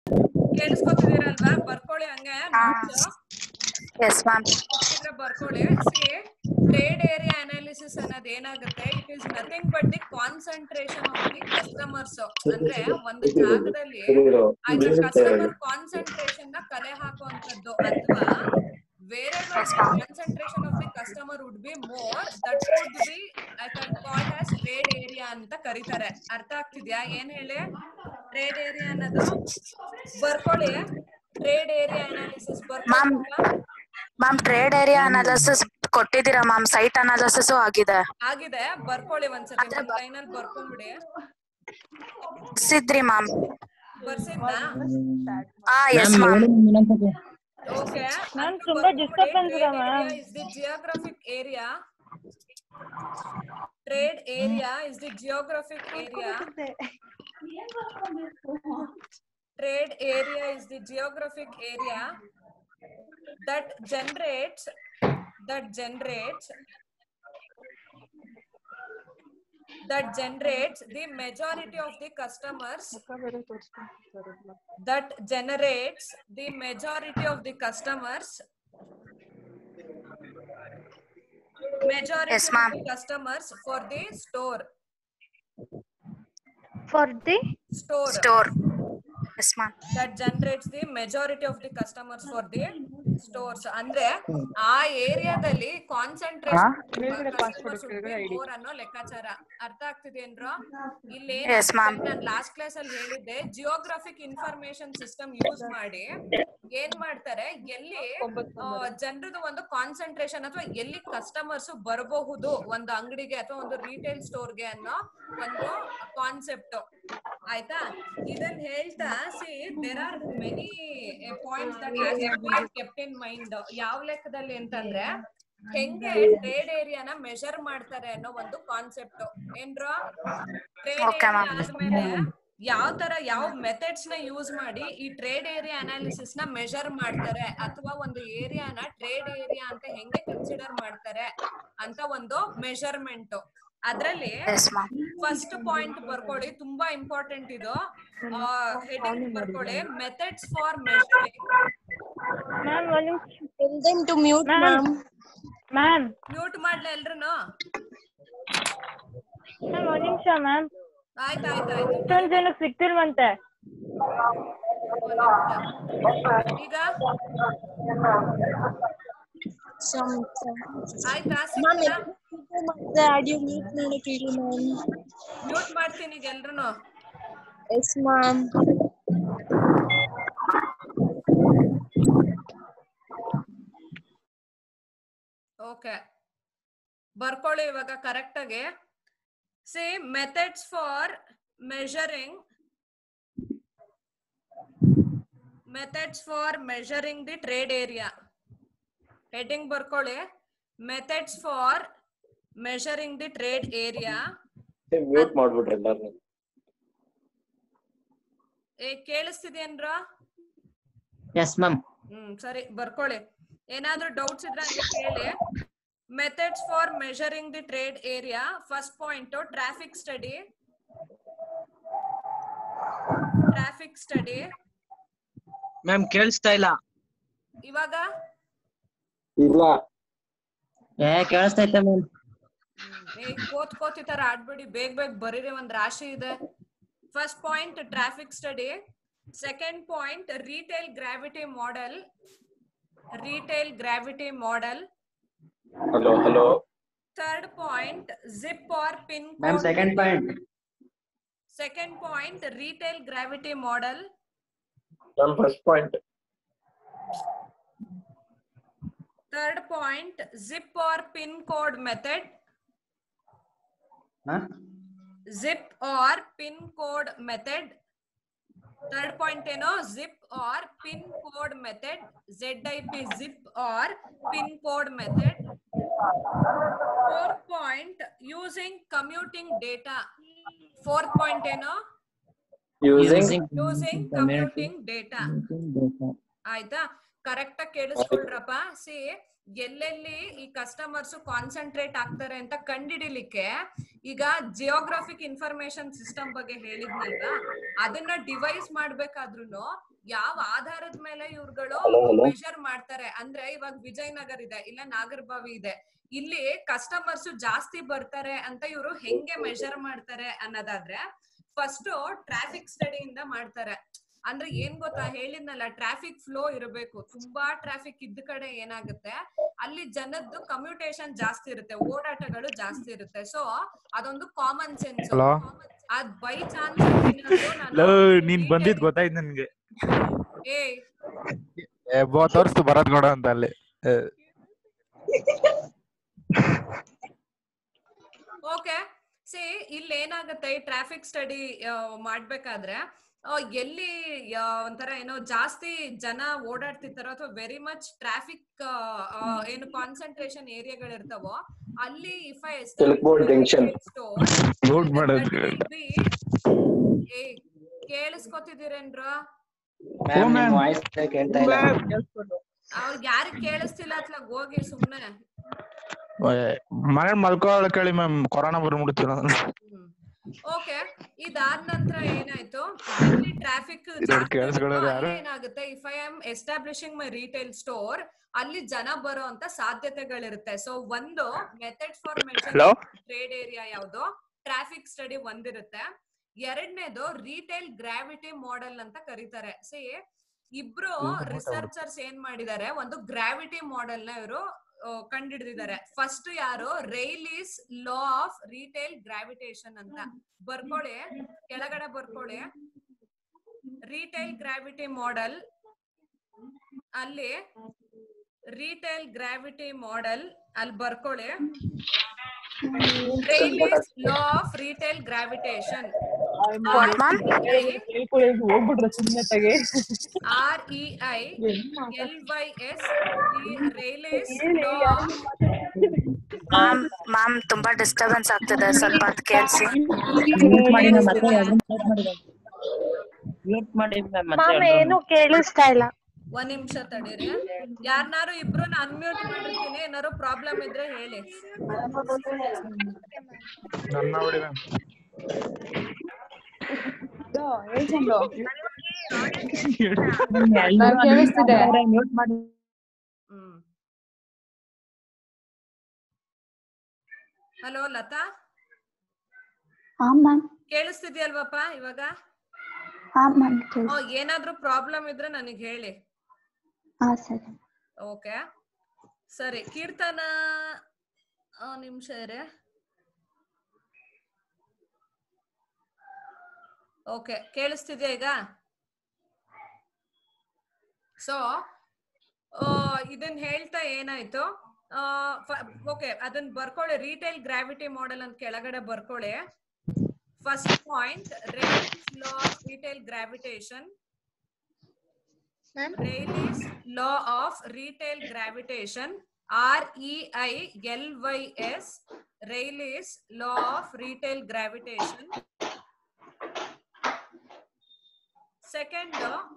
ಕೇಳಿಸ್ಕೊತಿದ್ದೀರಲ್ವಾ ಬರ್ಕೊಳ್ಳಿ ಹಂಗೆ notes. Yes ma'am ಇದ್ರೆ ಬರ್ಕೊಳ್ಳಿ ಸಿ ಟ್ರೇಡ್ ಏರಿಯಾ ಅನಾಲಿಸಿಸ್ ಅನ್ನೋದು ಏನಾಗುತ್ತೆ it is nothing but the concentration of the customers ಅಂದ್ರೆ ಒಂದು ಜಾಗದಲ್ಲಿ ಆಯ್ತು ಕಸ್ಟಮರ್ ಕಾನ್ಸಂಟ್ರೇಷನ್ ನ ಕಲೆ ಹಾಕುವಂತದ್ದು ಅಥವಾ ಬೇರೆ concentration of the customer would be more that would be called as trade area ಅಂತ ಕರೀತಾರೆ ಅರ್ಥ ಆಗ್ತಿದ್ಯಾ ಏನ್ ಹೇಳಿ ಟ್ರೇಡ್ ಏರಿಯಾ ಅನ್ನೋದು ಬರ್ಕೊಳ್ಳಿ ಟ್ರೇಡ್ ಏರಿಯಾ ಅನಾಲಿಸಿಸ್ ಮ್ಯಾಮ್ ಬರ್ಕೊಳ್ಳಿ ಮ್ಯಾಮ್ ಟ್ರೇಡ್ ಏರಿಯಾ ಅನಾಲಿಸಿಸ್ ಕೊಟ್ಟಿದ್ದೀರಾ ಮ್ಯಾಮ್ ಸೈಟ್ ಅನಾಲಿಸಿಸ್ ಆಗಿದೆ ಆಗಿದೆ ಬರ್ಕೊಳ್ಳಿ ಒಂದ್ಸತಿ ಒಂದ್ ಲೈನ್ ಅಲ್ಲಿ ಬರ್ಕೊಂಡ್ಬಿಡಿ ಸಿದ್ರಿ ಮ್ಯಾಮ್ ಬರ್ಸಿದ್ನಾ ಹಾ ಎಸ್ ಮ್ಯಾಮ್ ಓಕೆ Ma'am, ತುಂಬಾ disturbance ಇದೆ ma'am. Is the geographic area trade area is the geographic area trade area is the geographic area that generates that generates that generates the majority of the customers that generates the majority of the customers majority Yes, of ma'am. the customers for the store For the store store yes ma'am that generates the majority of the customers for the stores ಅಂದ್ರೆ ಆ ಏರಿಯಾದಲ್ಲಿ concentration ಅನ್ನೋ ಲೆಕ್ಕಾಚಾರ ಅರ್ಥ ಆಗ್ತಿದೇನ್ರೋ ಇಲ್ಲಿ Yes, ma'am. ನಾನು last class ಅಲ್ಲಿ ಹೇಳಿದ್ದೆ ಜಿಯೋಗ್ರಾಫಿಕ್ ಇನ್ಫಾರ್ಮೇಶನ್ ಸಿಸ್ಟಮ್ ಯೂಸ್ ಮಾಡಿ ಏನ್ ಮಾಡ್ತಾರೆ ಎಲ್ಲಿ ಜನರದು ಒಂದು ಕಾನ್ಸಂಟ್ರೇಷನ್ ಅಥವಾ ಎಲ್ಲಿ ಕಸ್ಟಮರ್ಸ್ ಬರಬಹುದು ಒಂದು ಅಂಗಡಿಗೆ ಅಥವಾ ಒಂದು ರಿಟೇಲ್ ಸ್ಟೋರ್ಗೆ ಅನ್ನೋ ಒಂದು ಕಾನ್ಸೆಪ್ಟ್ ಆಯ್ತಾ ಇದನ್ನ ಹೇಳ್ತಾ see there are many points that kept in mind ಯಾವ ಲೆಕ್ಕದಲ್ಲಿ ಅಂತಂದ್ರೆ ಹೆಂಗೆ ಟ್ರೇಡ್ ಏರಿಯಾನ ಮೆಷರ್ ಮಾಡ್ತಾರೆ ಅನ್ನೋ ಒಂದು ಕಾನ್ಸೆಪ್ಟ್ ಏನ್ರೋ ಟ್ರೇಡ್ Okay, ಏರಿಯಾ ma'am. ಆದ್ಮೇಲೆ ಯಾವ ತರ ಯಾವ ಮೆಥಡ್ಸ್ ನ ಯೂಸ್ ಮಾಡಿ ಈ ಟ್ರೇಡ್ ಏರಿಯಾ ಅನಾಲಿಸಿಸ್ ನ ಮೆಷರ್ ಮಾಡ್ತಾರೆ ಅಥವಾ ಒಂದು ಏರಿಯಾನ ಟ್ರೇಡ್ ಏರಿಯಾ ಅಂತ ಹೆಂಗೆ ಕನ್ಸಿಡರ್ ಮಾಡ್ತಾರೆ ಅಂತ ಒಂದು ಮೆಷರ್ಮೆಂಟ್ ಅದ್ರಲ್ಲಿ ಎಸ್ ಮ್ಯಾಮ್ ಫಸ್ಟ್ ಪಾಯಿಂಟ್ ಬರ್ಕೊಳ್ಳಿ ತುಂಬಾ ಇಂಪಾರ್ಟೆಂಟ್ ಇದು ಹೆಡಿಂಗ್ ಬರ್ಕೊಳ್ಳಿ methods for measuring ma'am, one ನಿಮಿಷ. Tell them to mute, Ma'am. ma'am. Ma'am, mute ಮಾಡ್ಲ ಎಲ್ರುನು ma'am, ಒಂದ್ ನಿಮಿಷ ಮ್ಯಾಮ್ ಆಯ್ತು ಆಯ್ತು ಆಯ್ತು ಇಷ್ಟೊಂದ್ ಜನಕ್ಕೆ ಸಿಕ್ತಿಲ್ವಂತೆ ಈಗ Some, some. ಆಯ್ತಾ Ma'am, the audio mute ಮಾಡಕ್ ಹೇಳಿ ma'am. ಮ್ಯೂಟ್ ಮಾಡ್ತೀನಿ ಈಗ ಎಲ್ರುನು Yes, ma'am. ಓಕೆ ಬರ್ಕೊಳ್ಳಿ ಇವಾಗ ಕರೆಕ್ಟ್ ಆಗಿ see methods for measuring methods for measuring the trade area heading ಬರ್ಕೊಳ್ಳಿ methods for measuring the trade area mute ಮಾಡ್ಬಿಟ್ರಿ ಎಲ್ಲಾರ್ನು ಏ ಕೇಳಿಸ್ತಿದೇನ್ರ ಎಸ್ ಮ್ಯಾಮ್ ಹ್ಮ್ ಸರಿ ಬರ್ಕೊಳ್ಳಿ ಏನಾದ್ರೂ ಡೌಟ್ಸ್ ಇದ್ರೆ ಹಂಗೆ ಕೇಳಿ methods for measuring the trade area first point traffic study traffic study ma'am ಕೇಳಿಸ್ತಾ ಇಲ್ಲ ಇವಾಗ ಇಲ್ಲ ಏ ಕೇಳಿಸ್ತೈತೆ ಮ್ಯಾಮ್ ಏ ಕೋತ್ ಕೋತ್ ಈ ತರ ಆಡ್ಬಿಡಿ ಬೇಗ ಬೇಗ ಬರೀರಿ ಒಂದ್ ರಾಶಿ ಇದೆ first point traffic study second point retail gravity model retail gravity model hello hello third point zip or pin ma'am second point second point retail gravity model ನಮ್ first point third point zip or pin code method zip or pin code method third point ಏನೋ zip or pin code method Z I P zip or pin code method fourth point using commuting data fourth point ಏನೋ using using commuting data ಆಯ್ತಾ correct ಆಗಿ ಕೇಳಿಸ್ಕೊಳ್ರಪ್ಪ C ಎಲ್ಲೆಲ್ಲಿ ಈ customers concentrate ಆಗ್ತಾರೆ ಅಂತ ಕಂಡಿಡಿಲಿಕ್ಕೆ ಈಗ ಜಿಯೋಗ್ರಾಫಿಕ್ ಇನ್ಫಾರ್ಮೇಶನ್ ಸಿಸ್ಟಮ್ ಬಗ್ಗೆ ಹೇಳಿದ್ನಲ್ವಾ ಅದನ್ನ ಡಿವೈಸ್ ಮಾಡ್ಬೇಕಾದ್ರೂ ಯಾವ ಆಧಾರದ ಮೇಲೆ ಇವ್ರುಗಳು ಮೆಷರ್ ಮಾಡ್ತಾರೆ ಅಂದ್ರೆ ಇವಾಗ ವಿಜಯನಗರ್ ಇದೆ ಇಲ್ಲ ನಾಗರಬಾವಿ ಇದೆ ಇಲ್ಲಿ ಕಸ್ಟಮರ್ಸ್ ಜಾಸ್ತಿ ಬರ್ತಾರೆ ಅಂತ ಇವರು ಹೆಂಗೆ ಮೆಷರ್ ಮಾಡ್ತಾರೆ ಅನ್ನೋದಾದ್ರೆ ಫಸ್ಟ್ ಟ್ರಾಫಿಕ್ ಸ್ಟಡಿಯಿಂದ ಮಾಡ್ತಾರೆ ಅಂದ್ರೆ ಏನ್ ಗೊತ್ತಾ ಹೇಳಿದ್ನಲ್ಲ ಟ್ರಾಫಿಕ್ ಫ್ಲೋ ಇರಬೇಕು ತುಂಬಾ ಟ್ರಾಫಿಕ್ ಇದ್ದ ಕಡೆ ಏನಾಗುತ್ತೆ ಅಲ್ಲಿ ಜನದ್ದು ಕಮ್ಯುಟೇಷನ್ ಜಾಸ್ತಿ ಇರುತ್ತೆ ಓಡಾಟಗಳು ಜಾಸ್ತಿ ಇರುತ್ತೆ ಸೊ ಅದೊಂದು ಕಾಮನ್ ಸೆನ್ಸ್ Hello? ಅದ್ ಬೈ ಚಾನ್ಸ್ ಲೋ ನೀನ್ ಬಂದಿದ್ ಗೊತ್ತಾಯ್ತು ನನ್ಗೆ ಏ ತೋರ್ಸ್ತು ಬರದ್ ನೋಡ ಅಂತ ಅಲ್ಲಿ ಏ, ಓಕೆ ಸಿ ಇಲ್ಲಿ ಏನಾಗುತ್ತೆ ಈ ಟ್ರಾಫಿಕ್ ಸ್ಟಡಿ ಮಾಡ್ಬೇಕಾದ್ರೆ ಆ, ಎಲ್ಲಿ ಆ, ಒಂಥರ ಏನೋ ಜಾಸ್ತಿ ಜನ ಓಡಾಡ್ತಿರ್ತಾರೋ ಅಥವಾ ವೆರಿ ಮಚ್ ಟ್ರಾಫಿಕ್ ಏನು ಕಾನ್ಸಂಟ್ರೇಷನ್ ಏರಿಯಾಗಳಿರ್ತಾವೋ ಅಲ್ಲಿ if I Silkboard junction. Note ಮಾಡೋದ್ ಬೇಡ. ಏ ಕೇಳಿಸ್ಕೊತಿದ್ದೀರೇನ್ರ ಮ್ಯಾಮ್ ನಿಮ್ ವಾಯ್ಸ್ ಕೇಳ್ತಾ ಇಲ್ಲ ಅವ್ರಿಗೆ ಯಾರಿಗ್ ಕೇಳಿಸ್ತಿಲ್ಲ ಅತ್ಲಾಗ ಹೋಗಿ ಸುಮ್ನೆ ಮನೇಲಿ ಮಲ್ಕೊಳ್ಳ ಕೇಳಿ ಮ್ಯಾಮ್ ಕೊರೋನಾ ಬರ್ಬಿಡ್ತೀವಿ ಓಕೆ ಇದಾದ ನಂತರ ಏನಾಯ್ತು ಟ್ರಾಫಿಕ್ ಇದ್ರಲ್ಲಿ ಕೇಳಿಸ್ಕೊಳ್ಳೋರು ಯಾರು? ಏನಾಗುತ್ತೆ if I am establishing my retail store ಅಲ್ಲಿ ಜನ ಬರೋ ಅಂತ ಸಾಧ್ಯತೆಗಳಿರುತ್ತೆ ಸೊ ಒಂದು method for Hello? Trade area ಯಾವ್ದು ಟ್ರಾಫಿಕ್ ಸ್ಟಡಿ ಒಂದಿರುತ್ತೆ ಎರಡನೇದು ರಿಟೇಲ್ ಗ್ರಾವಿಟಿ ಮಾಡೆಲ್ ಅಂತ ಕರೀತಾರೆ ಸಿ ಇಬ್ರು ರಿಸರ್ಚರ್ಸ್ ಏನ್ ಮಾಡಿದ್ದಾರೆ ಒಂದು ಗ್ರಾವಿಟಿ ಮಾಡೆಲ್ ನ ಇವರು ಕಂಡಿಡಿದಿದ್ದಾರೆ ಫಸ್ಟ್ ಯಾರು Reilly's law of retail gravitation ಅಂತ ಬರ್ಕೊಳ್ಳಿ ಕೆಳಗಡೆ ಬರ್ಕೊಳ್ಳಿ ರಿಟೇಲ್ ಗ್ರಾವಿಟಿ ಮಾಡೆಲ್ ಅಲ್ಲಿ ರಿಟೇಲ್ ಗ್ರಾವಿಟಿ ಮಾಡೆಲ್ ಅಲ್ಲಿ ಬರ್ಕೊಳ್ಳಿ Reilly's law of retail gravitation what ma'am ಹೋಗ್ಬಿಟ್ರೆ ಸುಮ್ಮನೆ ತೆಗೆ R E I L Y S Reilly's law ma'am ma'am ತುಂಬಾ ಡಿಸ್ಟರ್ಬೆನ್ಸ್ ಆಗ್ತಿದೆ ಸ್ವಲ್ಪ ಅದ್ ಕೇಳಿಸಿ ಮ್ಯೂಟ್ ಮಾಡಿ ಮ್ಯಾಮ್ ಮತ್ತೆ ಮ್ಯೂಟ್ ಮಾಡಿ ಮ್ಯಾಮ್ ಮತ್ತೆ ಮ್ಯಾಮ್ ಏನು ಕೇಳಿಸ್ತಾ ಇಲ್ಲ ಒಂದ್ ನಿಮಿಷ ತಡೀರಿ ಯಾರನ್ನಾರು ಇಬ್ರು ಅನ್ಮ್ಯೂಟ್ ಮಾಡಿರ್ತೀನಿ ಏನಾರು ಪ್ರಾಬ್ಲಮ್ ಇದ್ರೆ ಹೇಳಿ ನನ್ನ ನೋಡಿ ಮ್ಯಾಮ್ ಕೇಳಿಸ್ತಿದೆ ಮ್ಯೂಟ್ ಮಾಡಿ ಹ್ಮ್ ಹಲೋ ಲತಾ ಹಾ ಮ್ಯಾಮ್ ಕೇಳಿಸ್ತಿದ್ಯಲ್ವಪ್ಪ ಇವಾಗ ಹಾ ಮ್ಯಾಮ್ ಓ, ಏನಾದ್ರೂ ಪ್ರಾಬ್ಲಮ್ ಇದ್ರೆ ನನಗೆ ಹೇಳಿ ಹಾ ಸರಿ ಓಕೆ ಸರಿ ಕೀರ್ತನ ಆ, ನಿಮಿಷ ಇರೆ ಓಕೆ ಕೇಳಿಸ್ತಿದ್ಯಾ ಈಗ ಸೊ ಇದನ್ನ ಹೇಳ್ತಾ ಏನಾಯ್ತು ಓಕೆ ಅದನ್ನ ಬರ್ಕೊಳ್ಳಿ ರಿಟೇಲ್ ಗ್ರಾವಿಟಿ ಮಾಡೆಲ್ ಅಂತ ಕೆಳಗಡೆ ಬರ್ಕೊಳ್ಳಿ first point law of retail gravitation Rayleigh's law of retail gravitation R E I L Y S Rayleigh's law of retail gravitation second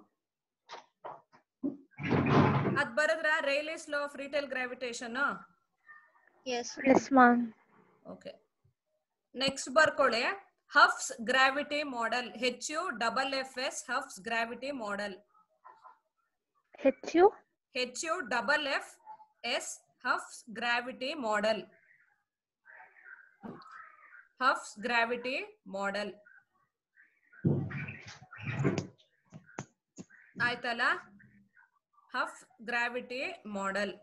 ಅದ್ ಬರದ್ರ Reilly's law of retail gravitation yes ma'am okay next ಬರ್ಕೊಳ್ಳಿ Huff's gravity model H U double F S Huff's gravity model H U H U double F S Huff's gravity model Huff's gravity model ಆಯ್ತಲ್ಲ Huff gravity model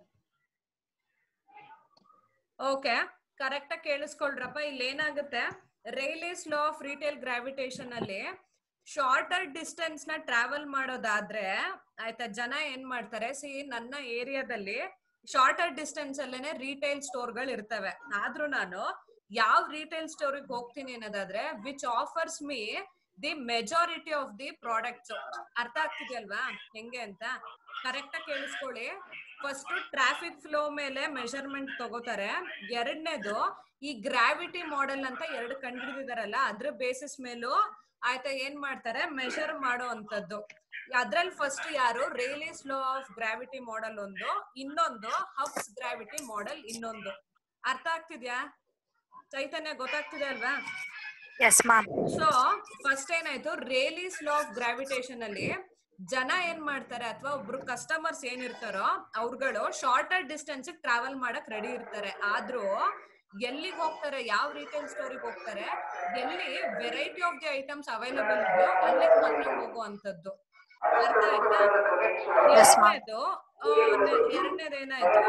okay correct ಆಗಿ ಕೇಳಿಸ್ಕೊಳ್ರಪ್ಪ ಇಲ್ಲಿ ಏನಾಗುತ್ತೆ Reilly's law of retail gravitation ಅಲ್ಲಿ shorter distance ನ travel ಮಾಡೋದಾದ್ರೆ ಆಯ್ತಾ ಜನ ಏನ್ ಮಾಡ್ತಾರೆ ಸಿ ನನ್ನ ಏರಿಯಾದಲ್ಲಿ ಶಾರ್ಟರ್ ಡಿಸ್ಟೆನ್ಸ್ ಅಲ್ಲೇನೆ ರಿಟೇಲ್ ಸ್ಟೋರ್ ಗಳು ಇರ್ತವೆ ಆದ್ರೂ ನಾನು ಯಾವ ರಿಟೇಲ್ ಸ್ಟೋರಿಗೆ ಹೋಗ್ತೀನಿ ಅನ್ನೋದಾದ್ರೆ which offers me the majority of the products ಅರ್ಥ ಆಗ್ತಿದೆಯಲ್ವಾ ಹೆಂಗೆ ಅಂತ ಕರೆಕ್ಟ್ ಆಗಿ ಕೇಳಿಸ್ಕೊಳ್ಳಿ ಫಸ್ಟ್ ಟ್ರಾಫಿಕ್ ಫ್ಲೋ ಮೇಲೆ ಮೆಷರ್ಮೆಂಟ್ ತಗೋತಾರೆ ಎರಡನೇದು ಈ ಗ್ರಾವಿಟಿ ಮಾಡೆಲ್ ಅಂತ ಎರಡು ಕಂಡುಹಿಡಿದಿದಾರಲ್ಲ ಅದ್ರ ಬೇಸಿಸ್ ಮೇಲೂ ಆಯ್ತಾ ಏನ್ ಮಾಡ್ತಾರೆ ಮೆಷರ್ ಮಾಡೋ ಅಂತದ್ದು ಅದ್ರಲ್ಲಿ ಫಸ್ಟ್ ಯಾರು Reilly's law of gravity model ಒಂದು ಇನ್ನೊಂದು ಹಬ್ಸ್ ಗ್ರಾವಿಟಿ ಮಾಡೆಲ್ ಇನ್ನೊಂದು ಅರ್ಥ ಆಗ್ತಿದ್ಯಾ ಚೈತನ್ಯ ಗೊತ್ತಾಗ್ತಿದೆ ಅಲ್ವಾ ಎಸ್ ಮ್ಯಾಮ್ ಸೊ ಫಸ್ಟ್ ಏನಾಯ್ತು ರೇಲಿಸ್ ಲಾ ಆಫ್ ಗ್ರಾವಿಟೇಷನ್ ಅಲ್ಲಿ ಜನ ಏನ್ ಮಾಡ್ತಾರೆ ಅಥವಾ ಒಬ್ರು ಕಸ್ಟಮರ್ಸ್ ಏನಿರ್ತಾರೋ ಅವ್ರುಗಳು ಶಾರ್ಟರ್ ಡಿಸ್ಟೆನ್ಸ್ ಟ್ರಾವೆಲ್ ಮಾಡಕ್ ರೆಡಿ ಇರ್ತಾರೆ ಆದ್ರೂ ಎಲ್ಲಿಗೆ ಹೋಗ್ತಾರೆ ಯಾವ ರಿಟೇಲ್ ಸ್ಟೋರಿಗೆ ಹೋಗ್ತಾರೆ ಎಲ್ಲಿ variety of the items available ಇದೆಯೋ ಅಲ್ಲಿಗೆ ಮಾತ್ರ ಹೋಗುವಂತದ್ದು ಅರ್ಥ ಆಯ್ತಾ Yes, ma'am. ಎರಡನೇದು ಎರಡನೇದು ಏನಾಯ್ತು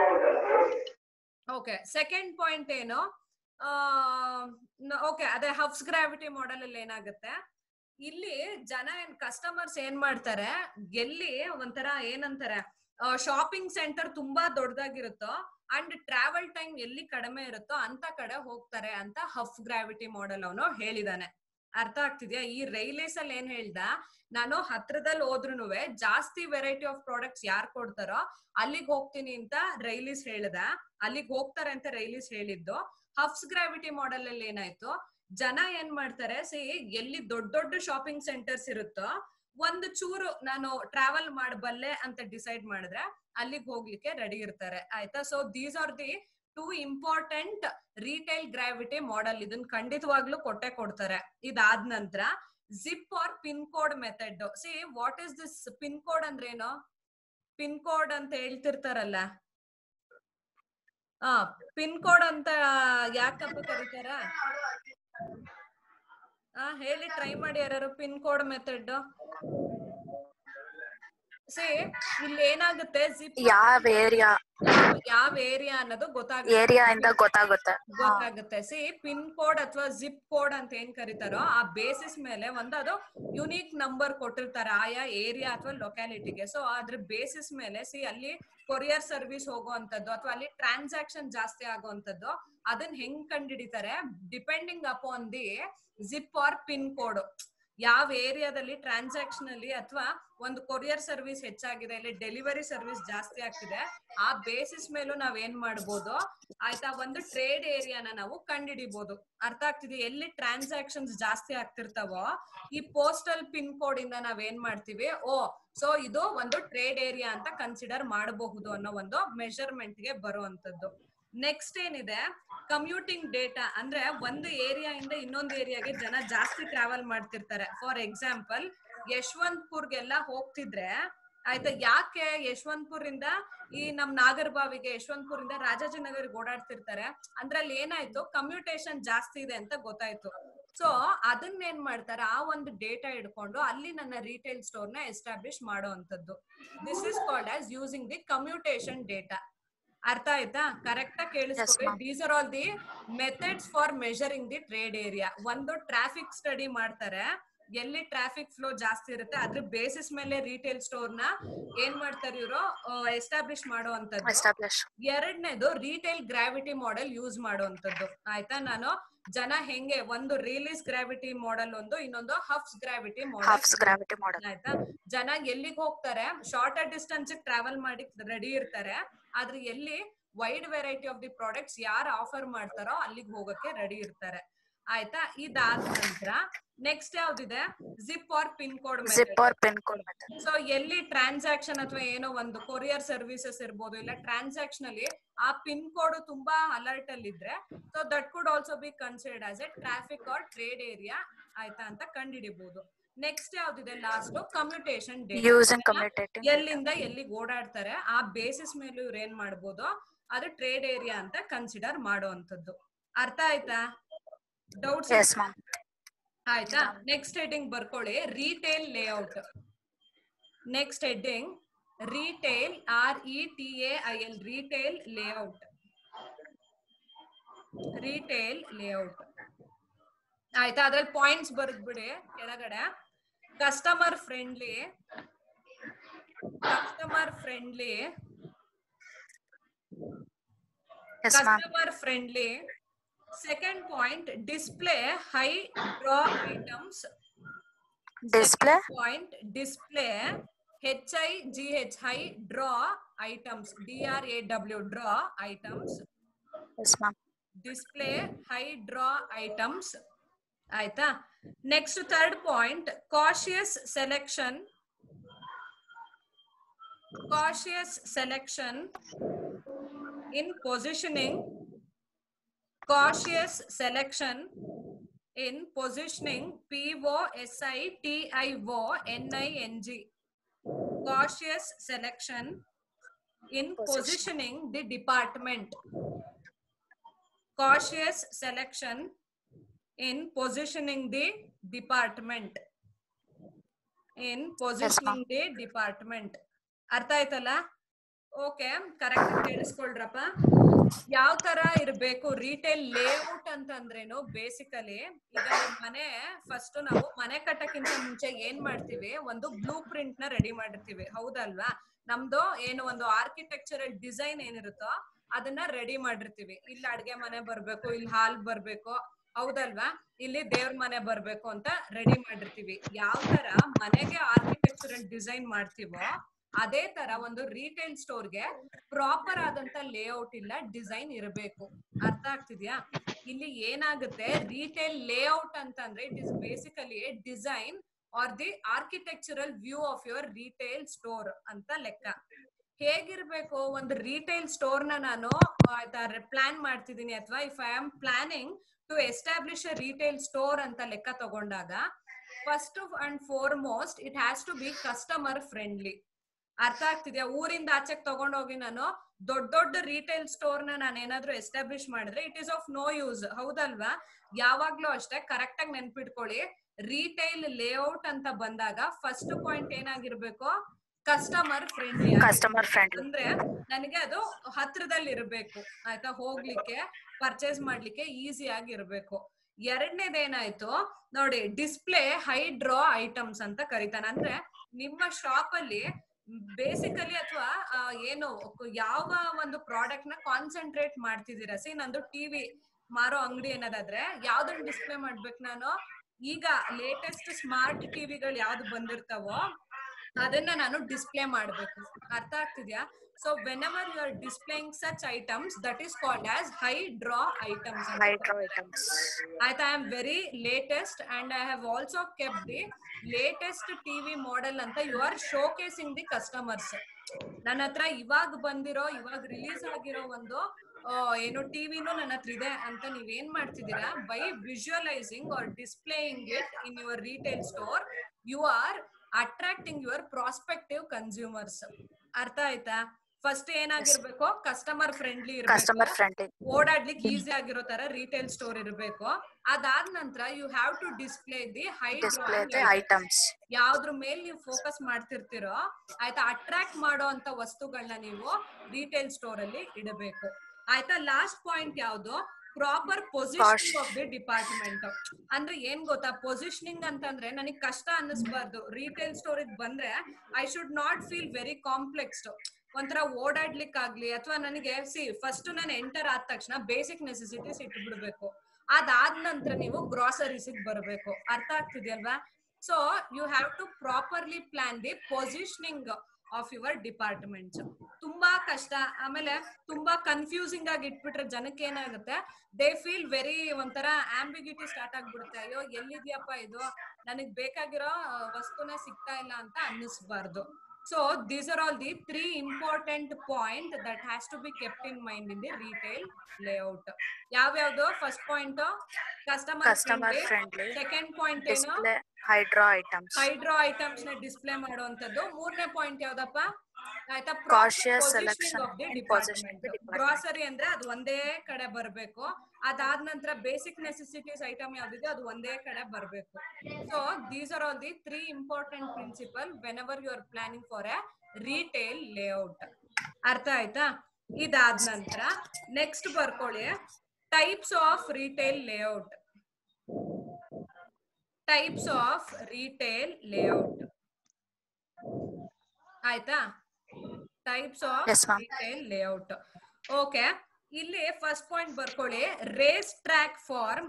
ಓಕೆ ಸೆಕೆಂಡ್ ಪಾಯಿಂಟ್ ಏನು ಓಕೆ ಅದೇ ಹಬ್ಸ್ ಗ್ರಾವಿಟಿ ಮಾಡೆಲ್ ಅಲ್ಲಿ ಏನಾಗುತ್ತೆ ಇಲ್ಲಿ ಜನ ಏನ್ ಕಸ್ಟಮರ್ಸ್ ಏನ್ ಮಾಡ್ತಾರೆ ಎಲ್ಲಿ ಒಂಥರ ಏನಂತಾರೆ ಶಾಪಿಂಗ್ ಸೆಂಟರ್ ತುಂಬಾ ದೊಡ್ಡದಾಗಿರುತ್ತೋ ಅಂಡ್ ಟ್ರಾವೆಲ್ ಟೈಮ್ ಎಲ್ಲಿ ಕಡಿಮೆ ಇರುತ್ತೋ ಅಂತ ಕಡೆ ಹೋಗ್ತಾರೆ ಅಂತ ಹಫ್ ಗ್ರಾವಿಟಿ ಮಾಡೆಲ್ ಅವನು ಹೇಳಿದಾನೆ ಅರ್ಥ ಆಗ್ತಿದ್ಯಾ ಈ ರೈಲೇಸ್ ಅಲ್ಲಿ ಏನ್ ಹೇಳ್ದ ನಾನು ಹತ್ರದಲ್ಲಿ ಹೋದ್ರುನು ಜಾಸ್ತಿ ವೆರೈಟಿ ಆಫ್ ಪ್ರಾಡಕ್ಟ್ಸ್ ಯಾರು ಕೊಡ್ತಾರೋ ಅಲ್ಲಿಗೆ ಹೋಗ್ತೀನಿ ಅಂತ ರೈಲೀಸ್ ಹೇಳ್ದ ಅಲ್ಲಿಗೆ ಹೋಗ್ತಾರೆ ಅಂತ ರೈಲೀಸ್ ಹೇಳಿದ್ದು ಹಫ್ಸ್ ಗ್ರಾವಿಟಿ ಮಾಡೆಲ್ ಅಲ್ಲಿ ಏನಾಯ್ತು ಜನ ಏನ್ ಮಾಡ್ತಾರೆ ಸಿ ಎಲ್ಲಿ ದೊಡ್ಡ ದೊಡ್ಡ ಶಾಪಿಂಗ್ ಸೆಂಟರ್ಸ್ ಇರುತ್ತೋ ಒಂದು ಚೂರು ನಾನು ಟ್ರಾವೆಲ್ ಮಾಡಬಲ್ಲೆ ಅಂತ ಡಿಸೈಡ್ ಮಾಡಿದ್ರೆ ಅಲ್ಲಿಗೆ ಹೋಗ್ಲಿಕ್ಕೆ ರೆಡಿ ಇರ್ತಾರೆ ಆಯ್ತಾ so these are the two important retail gravity model ಇದನ್ನ ಖಂಡಿತವಾಗ್ಲೂ ಕೊಟ್ಟೆ ಕೊಡ್ತಾರೆ ಇದಾದ ನಂತರ zip or pin code method see what is this pin code ಅಂದ್ರೆ ಏನು ಪಿನ್ ಕೋಡ್ ಅಂತ ಹೇಳ್ತಿರ್ತಾರಲ್ಲ ಆ ಪಿನ್ ಕೋಡ್ ಅಂತ ಯಾಕಪ್ಪ ಕರೀತಾರ ಆ ಹೇಳಿ ಟ್ರೈ ಮಾಡಿ ಯಾರು ಪಿನ್ ಕೋಡ್ ಮೆಥಡ್ ಸಿ ಇಲ್ಲಿ ಏನಾಗುತ್ತೆ ಜಿಪ್ ಯಾವ ಏರಿಯಾ ಯಾವ ಏರಿಯಾ ಅನ್ನೋದು ಗೊತ್ತಾಗುತ್ತೆ ಏರಿಯಾ ಇಂದ ಗೊತ್ತಾಗುತ್ತೆ ಗೊತ್ತಾಗುತ್ತೆ ಸಿ ಪಿನ್ ಕೋಡ್ ಅಥವಾ ಜಿಪ್ ಕೋಡ್ ಅಂತ ಏನ್ ಕರೀತಾರೋ ಆ ಬೇಸಿಸ್ ಮೇಲೆ ಒಂದು ಅದು ಯುನೀಕ್ ನಂಬರ್ ಕೊಟ್ಟಿರ್ತಾರೆ ಆಯಾ ಏರಿಯಾ ಅಥವಾ ಲೊಕ್ಯಾಲಿಟಿಗೆ ಸೊ ಅದ್ರ ಬೇಸಿಸ್ ಮೇಲೆ ಸಿ ಅಲ್ಲಿ ಕೊರಿಯರ್ ಸರ್ವಿಸ್ ಹೋಗುವಂತದ್ದು ಅಥವಾ ಅಲ್ಲಿ ಟ್ರಾನ್ಸಾಕ್ಷನ್ ಜಾಸ್ತಿ ಆಗುವಂತದ್ದು ಅದನ್ನ ಹೆಂಗ್ ಕಂಡಿಡಿತಾರೆ depending upon the zip or pin code ಯಾವ ಏರಿಯಾದಲ್ಲಿ ಟ್ರಾನ್ಸಾಕ್ಷನ್ ಅಲ್ಲಿ ಅಥವಾ ಒಂದು ಕೊರಿಯರ್ ಸರ್ವಿಸ್ ಹೆಚ್ಚಾಗಿದೆ ಇಲ್ಲಿ ಡೆಲಿವರಿ ಸರ್ವಿಸ್ ಜಾಸ್ತಿ ಆಗ್ತಿದೆ ಆ ಬೇಸಿಸ್ ಮೇಲೂ ನಾವ್ ಏನ್ ಮಾಡ್ಬೋದು ಆಯ್ತಾ ಒಂದು ಟ್ರೇಡ್ ಏರಿಯಾನ ನಾವು ಕಂಡಿಡಿಬಹುದು ಅರ್ಥ ಆಗ್ತಿದೆ ಎಲ್ಲಿ ಟ್ರಾನ್ಸಾಕ್ಷನ್ಸ್ ಜಾಸ್ತಿ ಆಗ್ತಿರ್ತಾವೋ ಈ ಪೋಸ್ಟಲ್ ಪಿನ್ ಕೋಡ್ ಇಂದ ನಾವ್ ಏನ್ ಮಾಡ್ತೀವಿ ಓ ಸೊ ಇದು ಒಂದು ಟ್ರೇಡ್ ಏರಿಯಾ ಅಂತ ಕನ್ಸಿಡರ್ ಮಾಡಬಹುದು ಅನ್ನೋ ಒಂದು ಮೆಷರ್ಮೆಂಟ್ ಗೆ ಬರುವಂತದ್ದು ನೆಕ್ಸ್ಟ್ ಏನಿದೆ ಕಮ್ಯೂಟಿಂಗ್ ಡೇಟಾ ಅಂದ್ರೆ ಒಂದು ಏರಿಯಾ ಇಂದ ಇನ್ನೊಂದು ಏರಿಯಾಗೆ ಜನ ಜಾಸ್ತಿ ಟ್ರಾವೆಲ್ ಮಾಡ್ತಿರ್ತಾರೆ ಫಾರ್ ಎಕ್ಸಾಂಪಲ್ ಯಶವಂತಪುರ್ಗೆಲ್ಲ ಹೋಗ್ತಿದ್ರೆ ಆಯ್ತಾ ಯಾಕೆ ಯಶವಂತಪುರ್ ಇಂದ ಈ ನಮ್ ನಾಗರಬಾವಿಗೆ ಯಶವಂತಪುರ್ ಇಂದ ರಾಜಾಜಿನಗರ್ಗೆ ಓಡಾಡ್ತಿರ್ತಾರೆ ಅಂದ್ರೆ ಅಲ್ಲಿ ಏನಾಯ್ತು ಕಮ್ಯೂಟೇಷನ್ ಜಾಸ್ತಿ ಇದೆ ಅಂತ ಗೊತ್ತಾಯ್ತು ಸೊ ಅದನ್ನ ಏನ್ ಮಾಡ್ತಾರೆ ಆ ಒಂದು ಡೇಟಾ ಇಡ್ಕೊಂಡು ಅಲ್ಲಿ ನನ್ನ ರಿಟೇಲ್ ಸ್ಟೋರ್ ನ ಎಸ್ಟಾಬ್ಲಿಷ್ ಮಾಡುವಂತದ್ದು this is called as using the commutation data ಅರ್ಥ ಆಯ್ತಾ ಕರೆಕ್ಟ್ ಆಗಿ ಕೇಳಿಸ್ಕೊಳ್ಳಿ ma'am. These are all the methods for measuring the trade area ಒಂದು ಟ್ರಾಫಿಕ್ ಸ್ಟಡಿ ಮಾಡ್ತಾರೆ ಎಲ್ಲಿ ಟ್ರಾಫಿಕ್ ಫ್ಲೋ ಜಾಸ್ತಿ ಇರುತ್ತೆ ಅದ್ರ ಬೇಸಿಸ್ ಮೇಲೆ ರಿಟೇಲ್ ಸ್ಟೋರ್ ನ ಏನ್ ಮಾಡ್ತಾರೆ ಇವರು ಎಸ್ಟಾಬ್ಲಿಷ್ ಮಾಡುವಂತದ್ದು ಎಸ್ಟಾಬ್ಲಿಷ್ ಎರಡನೇದು ರಿಟೇಲ್ ಗ್ರಾವಿಟಿ ಮಾಡೆಲ್ ಯೂಸ್ ಮಾಡುವಂತದ್ದು ಆಯ್ತಾ ನಾನು ಜನ ಹೆಂಗೆ ಒಂದು ರಿಲೀಸ್ ಗ್ರಾವಿಟಿ ಮಾಡೆಲ್ ಒಂದು ಇನ್ನೊಂದು Huff's gravity Huff's model gravity model ಆಯ್ತಾ ಜನ ಎಲ್ಲಿಗೆ ಹೋಗ್ತಾರೆ ಶಾರ್ಟರ್ ಡಿಸ್ಟೆನ್ಸ್ ಟ್ರಾವೆಲ್ ಮಾಡಿ ರೆಡಿ ಇರ್ತಾರೆ ಆದ್ರೆ ಎಲ್ಲಿ wide variety of the products ಯಾರು ಆಫರ್ ಮಾಡ್ತಾರೋ ಅಲ್ಲಿಗೆ ಹೋಗಕ್ಕೆ ರೆಡಿ ಇರ್ತಾರೆ ಆಯ್ತಾ ಇದಾದ ನಂತರ ನೆಕ್ಸ್ಟ್ ಯಾವ್ದಿದೆ zip or pin code zip or pin code method so ಎಲ್ಲಿ ಟ್ರಾನ್ಸಾಕ್ಷನ್ ಅಥವಾ ಏನೋ ಒಂದು ಕೊರಿಯರ್ ಸರ್ವಿಸಸ್ ಇರ್ಬೋದು ಇಲ್ಲ ಟ್ರಾನ್ಸಾಕ್ಷನ್ ಅಲ್ಲಿ ಆ ಪಿನ್ ಕೋಡ್ ತುಂಬಾ ಅಲರ್ಟ್ ಅಲ್ಲಿ ಇದ್ರೆ so that could also be considered as a traffic or trade area ಆಯ್ತಾ ಅಂತ ಕಂಡಿಡಿಬಹುದು ನೆಕ್ಸ್ಟ್ ಯಾವ್ದಿದೆ ಲಾಸ್ಟ್ ಕಮ್ಯುಟೇಷನ್ ಯೂಸಿಂಗ್ ಕಮ್ಯುಟೇಟಿಂಗ್ ಎಲ್ಲಿಂದ ಎಲ್ಲಿಗೆ ಓಡಾಡ್ತಾರೆ ಆ ಬೇಸಿಸ್ ಮೇಲೆ ಇವ್ರು ಏನ್ ಮಾಡ್ಬೋದು ಅದು ಟ್ರೇಡ್ ಏರಿಯಾ ಅಂತ ಕನ್ಸಿಡರ್ ಮಾಡುವಂತದ್ದು ಅರ್ಥ ಆಯ್ತಾ ಡೌಟ್ಸ್ ಎಸ್ ಮ್ಯಾಮ್ ಆಯ್ತಾ ನೆಕ್ಸ್ಟ್ ಹೆಡ್ಡಿಂಗ್ ಬರ್ಕೊಳ್ಳಿ retail layout next heading retail R E T A I L retail layout retail layout ಆಯ್ತಾ ಅದ್ರಲ್ಲಿ ಪಾಯಿಂಟ್ಸ್ ಬರೆದ್ಬಿಡಿ ಕೆಳಗಡೆ customer friendly customer friendly yes ma'am customer friendly second point display high draw items display Second point display h i g h high draw items d r a w draw items yes ma'am display high draw items ಆಯ್ತಾ next third point cautious selection cautious selection in positioning cautious selection in positioning p o s i t i o n i n g cautious selection in positioning the department cautious selection in positioning the department in positioning the department ಅರ್ಥ ಆಯ್ತಲ್ಲ okay correct ಕೇಳಿಸ್ಕೊಳ್ರಪ್ಪ ಯಾವ ತರ ಇರ್ಬೇಕು retail layout ಅಂತಂದ್ರೇನು basically ಈಗ ನಿಮ್ ಮನೆ first ನಾವು ಮನೆ ಕಟ್ಟಕ್ಕಿಂತ ಮುಂಚೆ ಏನ್ ಮಾಡ್ತೀವಿ ಒಂದು ಬ್ಲೂ ಪ್ರಿಂಟ್ ನ ರೆಡಿ ಮಾಡಿರ್ತೀವಿ ಹೌದಲ್ವಾ ನಮ್ದು ಏನು ಒಂದು ಆರ್ಕಿಟೆಕ್ಚರಲ್ ಡಿಸೈನ್ ಏನಿರುತ್ತೋ ಅದನ್ನ ರೆಡಿ ಮಾಡಿರ್ತೀವಿ ಇಲ್ಲಿ ಅಡ್ಗೆ ಮನೆ ಬರ್ಬೇಕು ಇಲ್ಲಿ ಹಾಲ್ ಬರ್ಬೇಕು ಹೌದಲ್ವಾ ಇಲ್ಲಿ ದೇವ್ರ ಮನೆ ಬರ್ಬೇಕು ಅಂತ ರೆಡಿ ಮಾಡಿರ್ತೀವಿ ಯಾವ ತರ ಮನೆಗೆ ಆರ್ಕಿಟೆಕ್ಚರಲ್ ಡಿಸೈನ್ ಮಾಡ್ತೀವೋ ಅದೇ ತರ ಒಂದು ರಿಟೇಲ್ ಸ್ಟೋರ್ಗೆ ಪ್ರಾಪರ್ ಆದಂತ ಲೇಔಟ್ ಇಲ್ಲ ಡಿಸೈನ್ ಇರಬೇಕು ಅರ್ಥ ಆಗ್ತಿದ್ಯಾ ಇಲ್ಲಿ ಏನಾಗುತ್ತೆ ರಿಟೇಲ್ ಲೇಔಟ್ ಅಂತಂದ್ರೆ it is basically design or the architectural view of your retail store ಅಂತ ಲೆಕ್ಕ ಹೇಗಿರ್ಬೇಕು ಒಂದು ರಿಟೇಲ್ ಸ್ಟೋರ್ ನ ನಾನು ಆಯ್ತಾ ಪ್ಲಾನ್ ಮಾಡ್ತಿದ್ದೀನಿ ಅಥವಾ if I am planning to establish a retail store ಅಂತ ಲೆಕ್ಕ ತಗೊಂಡಾಗ first and foremost it has to be customer friendly ಅರ್ಥ ಆಗ್ತಿದ್ಯಾ ಊರಿಂದ ಆಚೆಗೆ ತಗೊಂಡೋಗಿ ನಾನು ದೊಡ್ಡ ದೊಡ್ಡ ರಿಟೇಲ್ ಸ್ಟೋರ್ ನ ನಾನು ಏನಾದ್ರೂ ಎಸ್ಟಾಬ್ಲಿಷ್ ಮಾಡಿದ್ರೆ it is of no use ಹೌದಲ್ವಾ ಯಾವಾಗ್ಲೂ ಅಷ್ಟೇ ಕರೆಕ್ಟ್ ಆಗಿ ನೆನ್ಪಿಟ್ಕೊಳ್ಳಿ ರಿಟೇಲ್ ಲೇಔಟ್ ಅಂತ ಬಂದಾಗ ಫಸ್ಟ್ ಪಾಯಿಂಟ್ ಏನಾಗಿರ್ಬೇಕು ಕಸ್ಟಮರ್ ಫ್ರೆಂಡ್ಲಿ ಕಸ್ಟಮರ್ ಫ್ರೆಂಡ್ಲಿ ಅಂದ್ರೆ ನನಗೆ ಅದು ಹತ್ರದಲ್ಲಿ ಇರ್ಬೇಕು ಆಯ್ತಾ ಹೋಗ್ಲಿಕ್ಕೆ ಪರ್ಚೇಸ್ ಮಾಡ್ಲಿಕ್ಕೆ ಈಸಿ ಆಗಿ ಇರ್ಬೇಕು ಎರಡನೇದೇನಾಯ್ತು ನೋಡಿ ಡಿಸ್ಪ್ಲೇ ಹೈಡ್ರೋ ಐಟಮ್ಸ್ ಅಂತ ಕರಿತಾನೆ ಅಂದ್ರೆ ನಿಮ್ಮ ಶಾಪ್ ಅಲ್ಲಿ ಬೇಸಿಕಲಿ ಅಥವಾ ಏನು ಯಾವ ಒಂದು ಪ್ರಾಡಕ್ಟ್ ನ ಕಾನ್ಸಂಟ್ರೇಟ್ ಮಾಡ್ತಿದ್ದೀರಾ ಸಿ ನಂದು ಟಿವಿ ಮಾರೋ ಅಂಗಡಿ ಏನದಾದ್ರೆ ಯಾವ್ದನ್ನ ಡಿಸ್ಪ್ಲೇ ಮಾಡ್ಬೇಕು ನಾನು ಈಗ ಲೇಟೆಸ್ಟ್ ಸ್ಮಾರ್ಟ್ ಟಿವಿಗಳು ಯಾವ್ದು ಬಂದಿರ್ತಾವೋ ಅದನ್ನ ನಾನು ಡಿಸ್ಪ್ಲೇ ಮಾಡ್ಬೇಕು ಅರ್ಥ ಆಗ್ತಿದ್ಯಾ so when ever you are displaying such items that is called as high draw items high draw items ಆಯ್ತಾ I am very latest and I have also kept the latest TV model ಅಂತ you are showcasing the customers ನನ್ನ ಹತ್ರ ಇವಾಗ ಬಂದಿರೋ ಇವಾಗ release ಆಗಿರೋ ಒಂದು ಆ, ಏನು ಟಿವಿನೂ ನನ್ನ ಹತ್ರ ಇದೆ ಅಂತ ನೀವ್ ಏನ್ ಮಾಡ್ತಿದ್ದೀರಾ by visualising or displaying it in your retail store you are attracting your prospective consumers ಅರ್ಥ ಆಯ್ತಾ ಫಸ್ಟ್ ಏನಾಗಿರ್ಬೇಕು ಕಸ್ಟಮರ್ ಫ್ರೆಂಡ್ಲಿ ಕಸ್ಟಮರ್ ಇರಬೇಕು ಫ್ರೆಂಡ್ಲಿ ಓಡಾಡ್ಲಿಕ್ಕೆ ಈಸಿ ಆಗಿರೋ ತರ ರಿಟೇಲ್ ಸ್ಟೋರ್ ಇರಬೇಕು ಅದಾದ ನಂತರ you have to display the high display items ಯಾವ್ದ್ರ ಮೇಲೆ ನೀವು ಫೋಕಸ್ ಮಾಡ್ತಿರ್ತೀರೋ ಆಯ್ತಾ ಅಟ್ರಾಕ್ಟ್ ಮಾಡೋ ಅಂತ ವಸ್ತುಗಳನ್ನ ನೀವು ರಿಟೇಲ್ ಸ್ಟೋರ್ ಅಲ್ಲಿ ಇಡಬೇಕು ಆಯ್ತಾ ಲಾಸ್ಟ್ ಪಾಯಿಂಟ್ ಯಾವ್ದು proper position of the department ಅಂದ್ರೆ ಏನ್ ಗೊತ್ತಾ ಪೊಸಿಷನಿಂಗ್ ಅಂತಂದ್ರೆ ನನಗೆ ಕಷ್ಟ ಅನ್ನಿಸ್ಬಾರ್ದು ರಿಟೇಲ್ ಸ್ಟೋರಿಗೆ ಬಂದ್ರೆ I should not feel very complexed ಒಂಥರ ಓಡಾಡ್ಲಿಕ್ಕಾಗ್ಲಿ ಅಥವಾ ನನಗೆ ಸಿ ಫಸ್ಟ್ ನಾನು ಎಂಟರ್ ಆದ ತಕ್ಷಣ ಬೇಸಿಕ್ ನೆಸೆಸಿಟೀಸ್ ಇಟ್ಬಿಡ್ಬೇಕು ಅದಾದ ನಂತರ ನೀವು ಗ್ರಾಸರೀಸಿಗೆ ಬರಬೇಕು ಅರ್ಥ ಆಗ್ತಿದೆಯಲ್ವಾ so you have to properly plan the positioning of your departments ತುಂಬಾ ಕಷ್ಟ ಆಮೇಲೆ ತುಂಬಾ ಕನ್ಫ್ಯೂಸಿಂಗ್ ಆಗಿ ಇಟ್ಬಿಟ್ರೆ ಜನಕ್ಕೆ ಏನಾಗುತ್ತೆ ದೇ ಫೀಲ್ ವೆರಿ ಒಂಥರ ಆಂಬಿಗ್ಯೂಟಿ ಸ್ಟಾರ್ಟ್ ಆಗ್ಬಿಡುತ್ತೆ ಅಯ್ಯೋ ಎಲ್ಲಿದ್ಯಪ್ಪ ಇದು ನನಗ್ ಬೇಕಾಗಿರೋ ಆ, ವಸ್ತುನೇ ಸಿಗ್ತಾ ಇಲ್ಲ ಅಂತ ಅನ್ನಿಸ್ಬಾರ್ದು so these are all the three important point that has to be kept in mind in the retail layout ಯಾವ್ಯಾವ್ದು first point customer customer friendly second point ಏನು display high draw items high draw items ನ display ಮಾಡುವಂತದ್ದು ಮೂರನೇ point ಯಾವ್ದಪ್ಪ ಆಯ್ತಾ Cautious selection in positioning department the department. Grocery ಅಂದ್ರೆ ಅದು ಒಂದೇ ಕಡೆ ಬರ್ಬೇಕು ಅದಾದ ನಂತರ ಬೇಸಿಕ್ ನೆಸೆಸಿಟೀಸ್ ಐಟಮ್ ಯಾವ್ದಿದೆ ಅದು ಒಂದೇ ಕಡೆ ಬರ್ಬೇಕು so these are all the three important principle when ever you are planning for a retail layout ಅರ್ಥ ಆಯ್ತಾ ಇದಾದ ನಂತರ ನೆಕ್ಸ್ಟ್ ಬರ್ಕೊಳ್ಳಿ types of retail layout types of retail layout ಆಯ್ತಾ types of Yes, ma'am. Retail layout okay ಇಲ್ಲಿ first point ಬರ್ಕೊಳ್ಳಿ race track form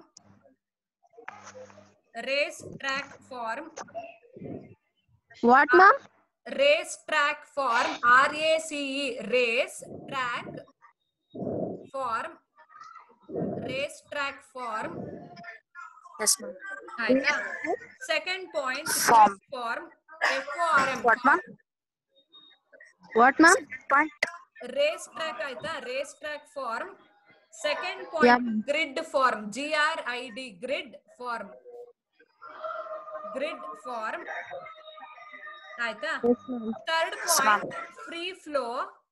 race track form What, ma'am? Race track form R A C E race track form race track form yes ma'am ಆಯ್ತಾ second point Form. Form F R M what ma'am What, ma'am? Point race track ಆಯ್ತಾ race track form second Yeah, point ma'am. Grid form G R I D grid form grid form ಆಯ್ತಾ Yes, ma'am. Third Yes, ma'am. Point free flow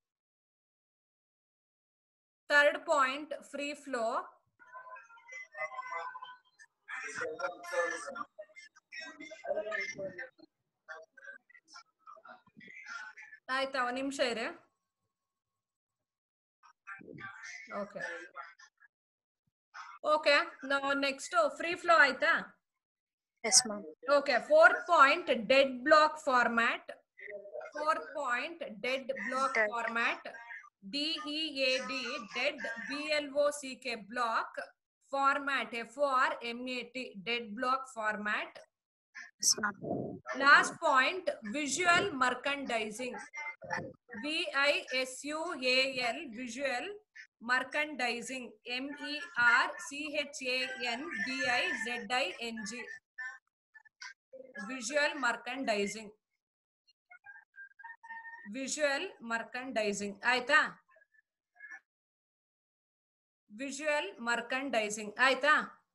third point free flow ಆಯ್ತಾ ಒಂದ್ ನಿಮಿಷ ಇರಿ okay okay ನಾವು next free flow ಆಯ್ತಾ yes ma'am Okay, fourth point, dead block format. Fourth point, dead block Dead. format. DEAD, dead, BLOCK block format, FORMAT, dead block format. Yes ma'am Last point, visual merchandising. V-I-S-U-A-L, visual merchandising. M-E-R-C-H-A-N-D-I-Z-I-N-G. Visual merchandising. Visual merchandising. ಆಯ್ತಾ visual merchandising ಆಯ್ತಾ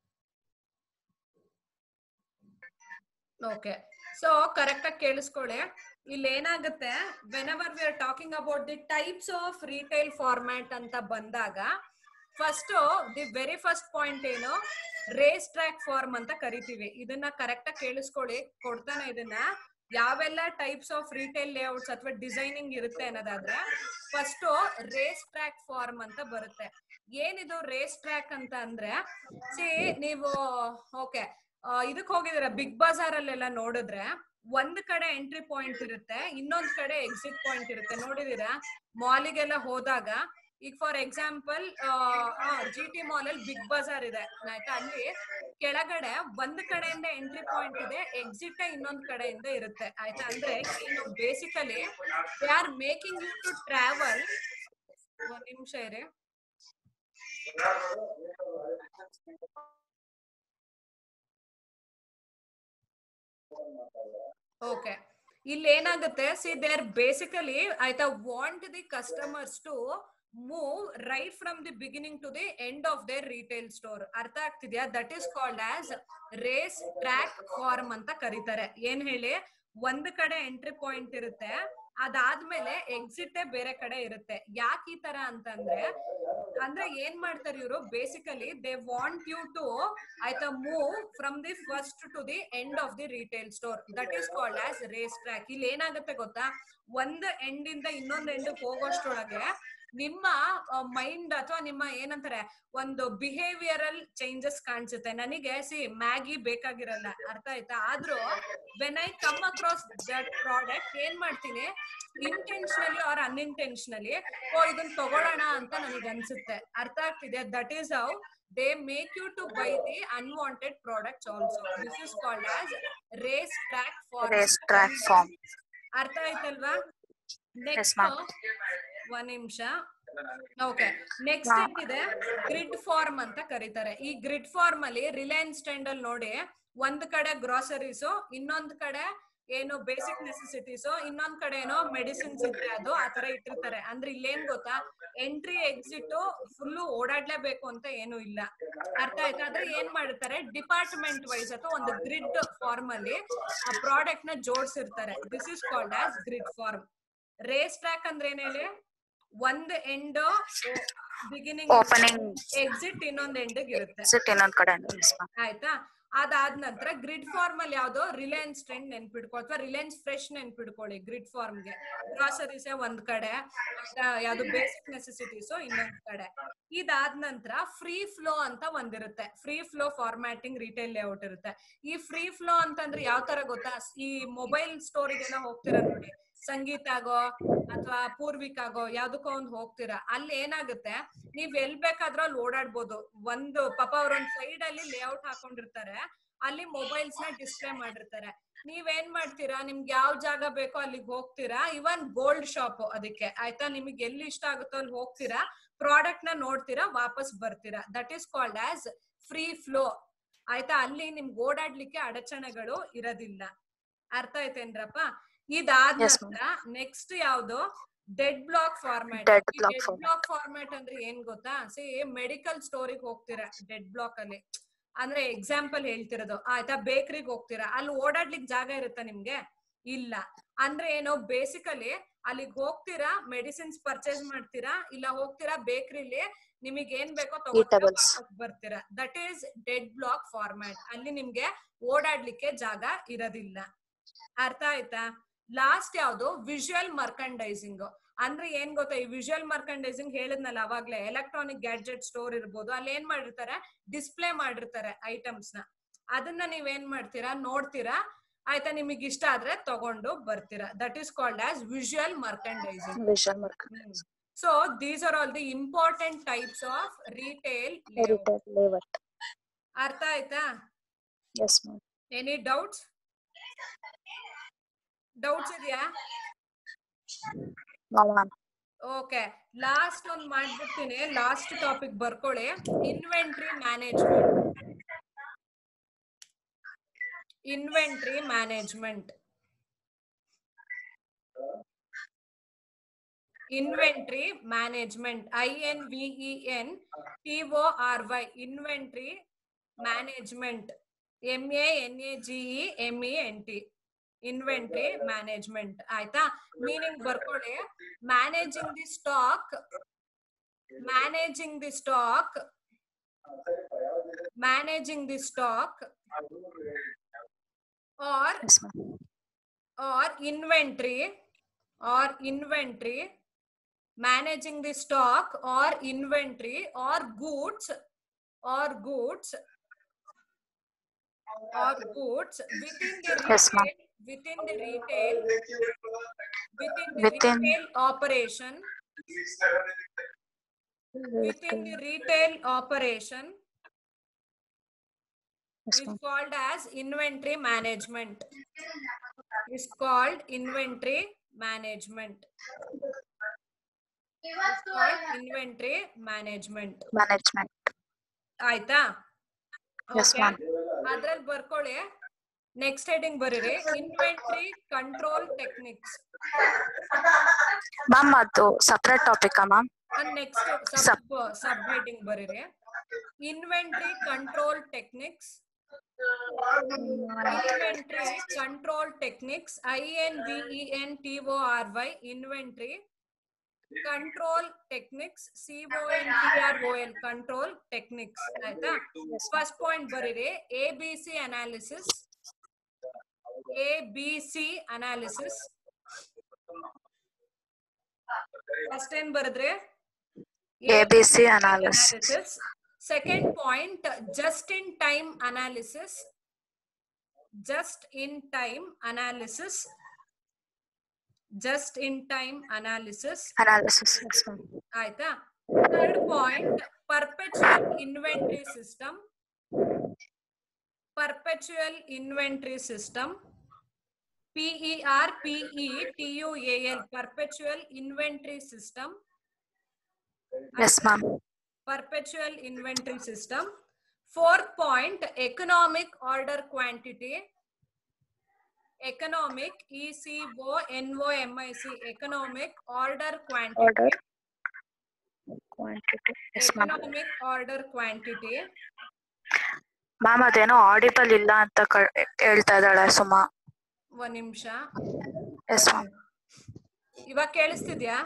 okay so correct ಆಗಿ ಕೇಳಿಸ್ಕೊಳ್ಳಿ ಇಲ್ಲಿ ಏನಾಗುತ್ತೆ when ever we are talking about the types of retail format ಅಂತ ಬಂದಾಗ first the very first point ಏನು race track form ಅಂತ ಕರಿತೀವಿ ಇದನ್ನ ಕರೆಕ್ಟ್ ಆಗಿ ಕೇಳಿಸ್ಕೊಳ್ಳಿ ಕೊಡ್ತಾನೆ ಇದನ್ನ ಯಾವೆಲ್ಲ ಟೈಪ್ಸ್ ಆಫ್ ರಿಟೈಲ್ ಲೇಔಟ್ಸ್ ಅಥವಾ ಡಿಸೈನಿಂಗ್ ಇರುತ್ತೆ ಅನ್ನೋದಾದ್ರೆ ಫಸ್ಟ್ ರೇಸ್ ಟ್ರ್ಯಾಕ್ ಫಾರ್ಮ್ ಅಂತ ಬರುತ್ತೆ ಏನಿದು ರೇಸ್ ಟ್ರ್ಯಾಕ್ ಅಂತ ಅಂದ್ರೆ ಸಿ ನೀವು ಓಕೆ ಇದಕ್ ಹೋಗಿದ್ದೀರಾ ಬಿಗ್ ಬಜಾರ್ ಅಲ್ಲೆಲ್ಲ ನೋಡಿದ್ರೆ ಒಂದ್ ಕಡೆ ಎಂಟ್ರಿ ಪಾಯಿಂಟ್ ಇರುತ್ತೆ ಇನ್ನೊಂದ್ ಕಡೆ ಎಕ್ಸಿಟ್ ಪಾಯಿಂಟ್ ಇರುತ್ತೆ ನೋಡಿದೀರಾ ಮಾಲಿಗೆಲ್ಲ ಹೋದಾಗ ಈಗ for example G T mall ಅಲ್ಲಿ ಬಿಗ್ ಬಜಾರ್ ಇದೆ ಆಯ್ತಾ ಅಲ್ಲಿ ಕೆಳಗಡೆ ಒಂದ್ ಕಡೆಯಿಂದ ಎಂಟ್ರಿ ಪಾಯಿಂಟ್ ಇದೆ ಎಕ್ಸಿಟ್ ಇನ್ನೊಂದ್ ಕಡೆಯಿಂದ ಇರುತ್ತೆ ಆಯ್ತಾ ಅಂದ್ರೆ ಏನು basically they are making you to travel ಒಂದ್ ನಿಮಿಷ ಇರಿ ಓಕೆ ಇಲ್ಲಿ ಏನಾಗುತ್ತೆ ಸಿ ದೇ ಆರ್ ಬೇಸಿಕಲಿ ಆಯ್ತಾ want the customers to move right from the beginning to the end of their retail store ಅರ್ಥ ಆಗ್ತಿದ್ಯಾ that is called as race track form ಅಂತ ಕರೀತಾರೆ ಏನ್ ಹೇಳಿ ಒಂದ್ ಕಡೆ ಎಂಟ್ರಿ ಪಾಯಿಂಟ್ ಇರುತ್ತೆ ಅದಾದ್ಮೇಲೆ ಎಕ್ಸಿಟ್ ಬೇರೆ ಕಡೆ ಇರುತ್ತೆ ಯಾಕೆ ಈ ತರ ಅಂತಂದ್ರೆ ಅಂದ್ರೆ ಏನ್ ಮಾಡ್ತಾರೆ ಇವರು basically they want you to ಆಯ್ತಾ move from the first to the end of the retail store that is called as race track ಇಲ್ಲಿ ಏನಾಗುತ್ತೆ ಗೊತ್ತಾ ಒಂದ್ ಎಂಡ್ ಇಂದ ಇನ್ನೊಂದ್ ಎಂಡ್ ಹೋಗೋಷ್ಟ್ರೊಳಗೆ ನಿಮ್ಮ ಮೈಂಡ್ ಅಥವಾ ನಿಮ್ಮ ಏನಂತಾರೆ ಒಂದು ಬಿಹೇವಿಯರಲ್ ಚೇಂಜಸ್ ಕಾಣಿಸುತ್ತೆ ನನಗೆ ಸಿ ಮ್ಯಾಗಿ ಬೇಕಾಗಿರಲ್ಲ ಅರ್ಥ ಆಯ್ತಾ ಆದ್ರೂ when I come across that product ಏನ್ ಮಾಡ್ತೀನಿ ಇಂಟೆನ್ಷನಲಿ ಆರ್ ಅನ್ಇಂಟೆನ್ಷನಲಿ ಓ ಇದನ್ನ ತಗೊಳ್ಳೋಣ ಅಂತ ನನಗೆ ಅನ್ಸುತ್ತೆ ಅರ್ಥ ಆಗ್ತಿದೆ that is how they make you to buy the unwanted products also this is called as race track for race track form ಅರ್ಥ ಆಯ್ತಲ್ವಾ Yes, ನೆಕ್ಸ್ಟ್ ma'am. ಒಂದ್ ನಿಮಿಷ ಓಕೆ ನೆಕ್ಸ್ಟ್ ಏನಿದೆ ಗ್ರಿಡ್ ಫಾರ್ಮ್ ಅಂತ ಕರೀತಾರೆ ಈ ಗ್ರಿಡ್ ಫಾರ್ಮ್ ಅಲ್ಲಿ Reliance stand ಅಲ್ಲಿ ನೋಡಿ ಒಂದ್ ಕಡೆ ಗ್ರಾಸರೀಸ್ ಇನ್ನೊಂದ್ ಕಡೆ ಏನು ಬೇಸಿಕ್ ನೆಸೆಸಿಟೀಸ್ ಇನ್ನೊಂದ್ ಕಡೆ ಏನೋ ಮೆಡಿಸಿನ್ಸ್ ಇದ್ರೆ ಅದು ಆತರ ಇಟ್ಟಿರ್ತಾರೆ ಅಂದ್ರೆ ಇಲ್ಲೇನ್ ಗೊತ್ತಾ ಎಂಟ್ರಿ ಎಕ್ಸಿಟ್ ಫುಲ್ ಓಡಾಡ್ಲೇಬೇಕು ಅಂತ ಏನು ಇಲ್ಲ ಅರ್ಥ ಆಯ್ತಾ ಆದ್ರೆ ಏನ್ ಮಾಡಿರ್ತಾರೆ ಡಿಪಾರ್ಟ್ಮೆಂಟ್ ವೈಸ್ ಅಥವಾ ಒಂದು ಗ್ರಿಡ್ ಫಾರ್ಮ್ ಅಲ್ಲಿ ಆ ಪ್ರಾಡಕ್ಟ್ ನ ಜೋಡಿಸಿರ್ತಾರೆ this is called as grid form race track ಅಂದ್ರೆ ಏನ್ ಹೇಳಿ ಒಂದ್ ಎಂಡ್ ಬಿಗಿನಿಂಗ್ Opening. ಎಕ್ಸಿಟ್ ಇನ್ನೊಂದ್ ಎಂಡ್ ಇರುತ್ತೆ ಎಕ್ಸಿಟ್ ಇನ್ನೊಂದ್ ಕಡೆ ಎಸ್ ಮ್ಯಾಮ್ ಆಯ್ತಾ ಅದಾದ ನಂತರ ಗ್ರಿಡ್ ಫಾರ್ಮ್ ಅಲ್ಲಿ ಯಾವ್ದೋ ರಿಲಯನ್ಸ್ ಟ್ರೆಂಡ್ ನೆನ್ಪಿಡ್ಕೊ ಅಥವಾ ರಿಲಯನ್ಸ್ ಫ್ರೆಶ್ ನೆನ್ಪಿಡ್ಕೊಳ್ಳಿ ಗ್ರಿಡ್ ಫಾರ್ಮ್ ಗೆ ಗ್ರಾಸರೀಸ್ ಒಂದ್ ಕಡೆ ಆ, ಯಾವ್ದು ಬೇಸಿಕ್ ನೆಸೆಸಿಟೀಸ್ ಇನ್ನೊಂದ್ ಕಡೆ ಇದಾದ ನಂತರ ಫ್ರೀ ಫ್ಲೋ ಅಂತ ಒಂದಿರುತ್ತೆ free flow formatting retail layout ಇರುತ್ತೆ ಈ ಫ್ರೀ ಫ್ಲೋ ಅಂತಂದ್ರೆ ಯಾವ ತರ ಗೊತ್ತಾ ಈ ಮೊಬೈಲ್ ಸ್ಟೋರಿಗೆಲ್ಲ ಹೋಗ್ತೀರಾ ನೋಡಿ ಸಂಗೀತಾಗೋ ಅಥವಾ ಪೂರ್ವಿಕಾಗೋ ಯಾವ್ದಕ್ಕೋ ಒಂದ್ ಹೋಗ್ತೀರಾ ಅಲ್ಲಿ ಏನಾಗುತ್ತೆ ನೀವ್ ಎಲ್ ಬೇಕಾದ್ರೂ ಅಲ್ಲಿ ಓಡಾಡ್ಬೋದು ಒಂದು ಪಾಪ ಅವ್ರೊಂದ್ ಸೈಡ್ ಅಲ್ಲಿ ಲೇಔಟ್ ಹಾಕೊಂಡಿರ್ತಾರೆ ಅಲ್ಲಿ ಮೊಬೈಲ್ಸ್ ನ ಡಿಸ್ಪ್ಲೇ ಮಾಡಿರ್ತಾರೆ ನೀವೇನ್ ಮಾಡ್ತೀರಾ ನಿಮ್ಗೆ ಯಾವ ಜಾಗ ಬೇಕೋ ಅಲ್ಲಿಗೆ ಹೋಗ್ತೀರಾ ಇವನ್ ಗೋಲ್ಡ್ ಶಾಪ್ ಅದಕ್ಕೆ ಆಯ್ತಾ ನಿಮಗೆ ಎಲ್ಲಿ ಇಷ್ಟ ಆಗುತ್ತೋ ಅಲ್ಲಿ ಹೋಗ್ತೀರಾ ಪ್ರಾಡಕ್ಟ್ ನ ನೋಡ್ತೀರಾ ವಾಪಸ್ ಬರ್ತೀರಾ that is called as free flow ಆಯ್ತಾ ಅಲ್ಲಿ ನಿಮ್ಗೆ ಓಡಾಡ್ಲಿಕ್ಕೆ ಅಡಚಣೆಗಳು ಇರೋದಿಲ್ಲ ಅರ್ಥ ಆಯ್ತೇನ್ರಪ್ಪ ಇದಾದ Yes, ನಂತರ ನೆಕ್ಸ್ಟ್ ಯಾವ್ದು dead block format Dead dead block format. Block format ಅಂದ್ರೆ ಏನ್ ಗೊತ್ತಾ ಸಿ ಮೆಡಿಕಲ್ ಸ್ಟೋರಿಗೆ ಹೋಗ್ತೀರಾ ಡೆಡ್ ಬ್ಲಾಕ್ ಅಲ್ಲಿ ಅಂದ್ರೆ ಎಕ್ಸಾಂಪಲ್ ಹೇಳ್ತಿರೋದು ಆಯ್ತಾ ಬೇಕರಿಗೆ ಹೋಗ್ತೀರಾ ಅಲ್ಲಿ ಓಡಾಡ್ಲಿಕ್ ಜಾಗ ಇರುತ್ತಾ ನಿಮ್ಗೆ ಇಲ್ಲ ಅಂದ್ರೆ ಏನು ಬೇಸಿಕಲಿ ಅಲ್ಲಿಗೆ ಹೋಗ್ತೀರಾ ಮೆಡಿಸಿನ್ಸ್ ಪರ್ಚೇಸ್ ಮಾಡ್ತೀರಾ ಇಲ್ಲ ಹೋಗ್ತೀರಾ ಬೇಕರಿಲಿ ನಿಮಗೆ ಏನ್ ಬೇಕೋ ತಗೋತೀರಾ Eatables. ವಾಪಸ್ ಬರ್ತೀರಾ that is dead block format ಅಲ್ಲಿ ನಿಮ್ಗೆ ಓಡಾಡ್ಲಿಕ್ಕೆ ಜಾಗ ಇರೋದಿಲ್ಲ ಅರ್ಥ ಆಯ್ತಾ ಲಾಸ್ಟ್ ಯಾವ್ದು ವಿಜುವಲ್ ಮರ್ಕಂಡೈಸಿಂಗ್ ಅಂದ್ರೆ ಏನ್ ಗೊತ್ತಾ ಈ ವಿಜುವಲ್ ಮರ್ಕಂಡೈಸಿಂಗ್ ಹೇಳಿದ್ನಲ್ಲ ಅವಾಗ್ಲೇ ಎಲೆಕ್ಟ್ರಾನಿಕ್ ಗ್ಯಾಡ್ಜೆಟ್ ಸ್ಟೋರ್ ಇರ್ಬೋದು ಅಲ್ಲಿ ಏನ್ ಮಾಡಿರ್ತಾರೆ ಡಿಸ್ಪ್ಲೇ ಮಾಡಿರ್ತಾರೆ ಐಟಮ್ಸ್ ನ ಅದನ್ನ ನೀವ್ ಏನ್ ಮಾಡ್ತೀರಾ ನೋಡ್ತೀರಾ ಆಯ್ತಾ ನಿಮಗೆ ಇಷ್ಟ ಆದ್ರೆ ತಗೊಂಡು ಬರ್ತೀರಾ that is called as visual merchandising vision work so these are all the important types of retail retail layout ಅರ್ಥ ಆಯ್ತಾ yes ma'am any doubts doubts ಇದೆಯಾ ಮ್ಯಾಮ್ ಓಕೆ ಲಾಸ್ಟ್ ಒಂದ್ ಮಾಡ್ಬಿಡ್ತೀನಿ ಲಾಸ್ಟ್ ಟಾಪಿಕ್ ಬರ್ಕೊಳ್ಳಿ inventory management inventory management inventory management I N V E N T O R Y inventory management M A N A G E M E N T inventory management ಆಯ್ತಾ meaning ಬರ್ಕೊಳ್ಳಿ managing the stock managing the stock managing the stock or yes ma'am or inventory or inventory managing the stock or inventory or goods or goods or goods within the Yes, ma'am. retail within the retail within the Within- retail operation within the retail operation yes is ma'am called as inventory management is called inventory management is called inventory management management ಆಯ್ತಾ Yes, Okay. ma'am. ಅದ್ರಲ್ಲಿ ಬರ್ಕೊಳ್ಳಿ next heading ಬರೀರಿ inventory control techniques ma'am ಅದು separate topic ma'am next Sub- sub sub heading ಬರೀರಿ inventory control techniques inventory control techniques i n v e n t o r y inventory control techniques c o n t r o l control techniques ಆಯ್ತಾ first point ಬರೀರಿ A B C analysis A B C analysis first ಏನ್ ಬರೆದ್ರೆ ABC analysis. Second point just in time analysis just in time analysis just in time analysis analysis yes ma'am ಆಯ್ತಾ third point perpetual inventory system perpetual inventory system P E R P E T U A L perpetual inventory system yes ma'am perpetual inventory system. Fourth point, economic order quantity. Economic, E-C-O-N-O-M-I-C, economic order quantity. Order quantity yes ma'am Economic order quantity. Ma'am ಅದೇನೋ audible ಇಲ್ಲ ಅಂತ ಕ- ಹೇಳ್ತಾ ಇದ್ದಾಳೆ ಸುಮಾ ಒಂದ್ ನಿಮಿಷ yes ma'am ಇವಾಗ ಕೇಳಿಸ್ತಿದ್ಯಾ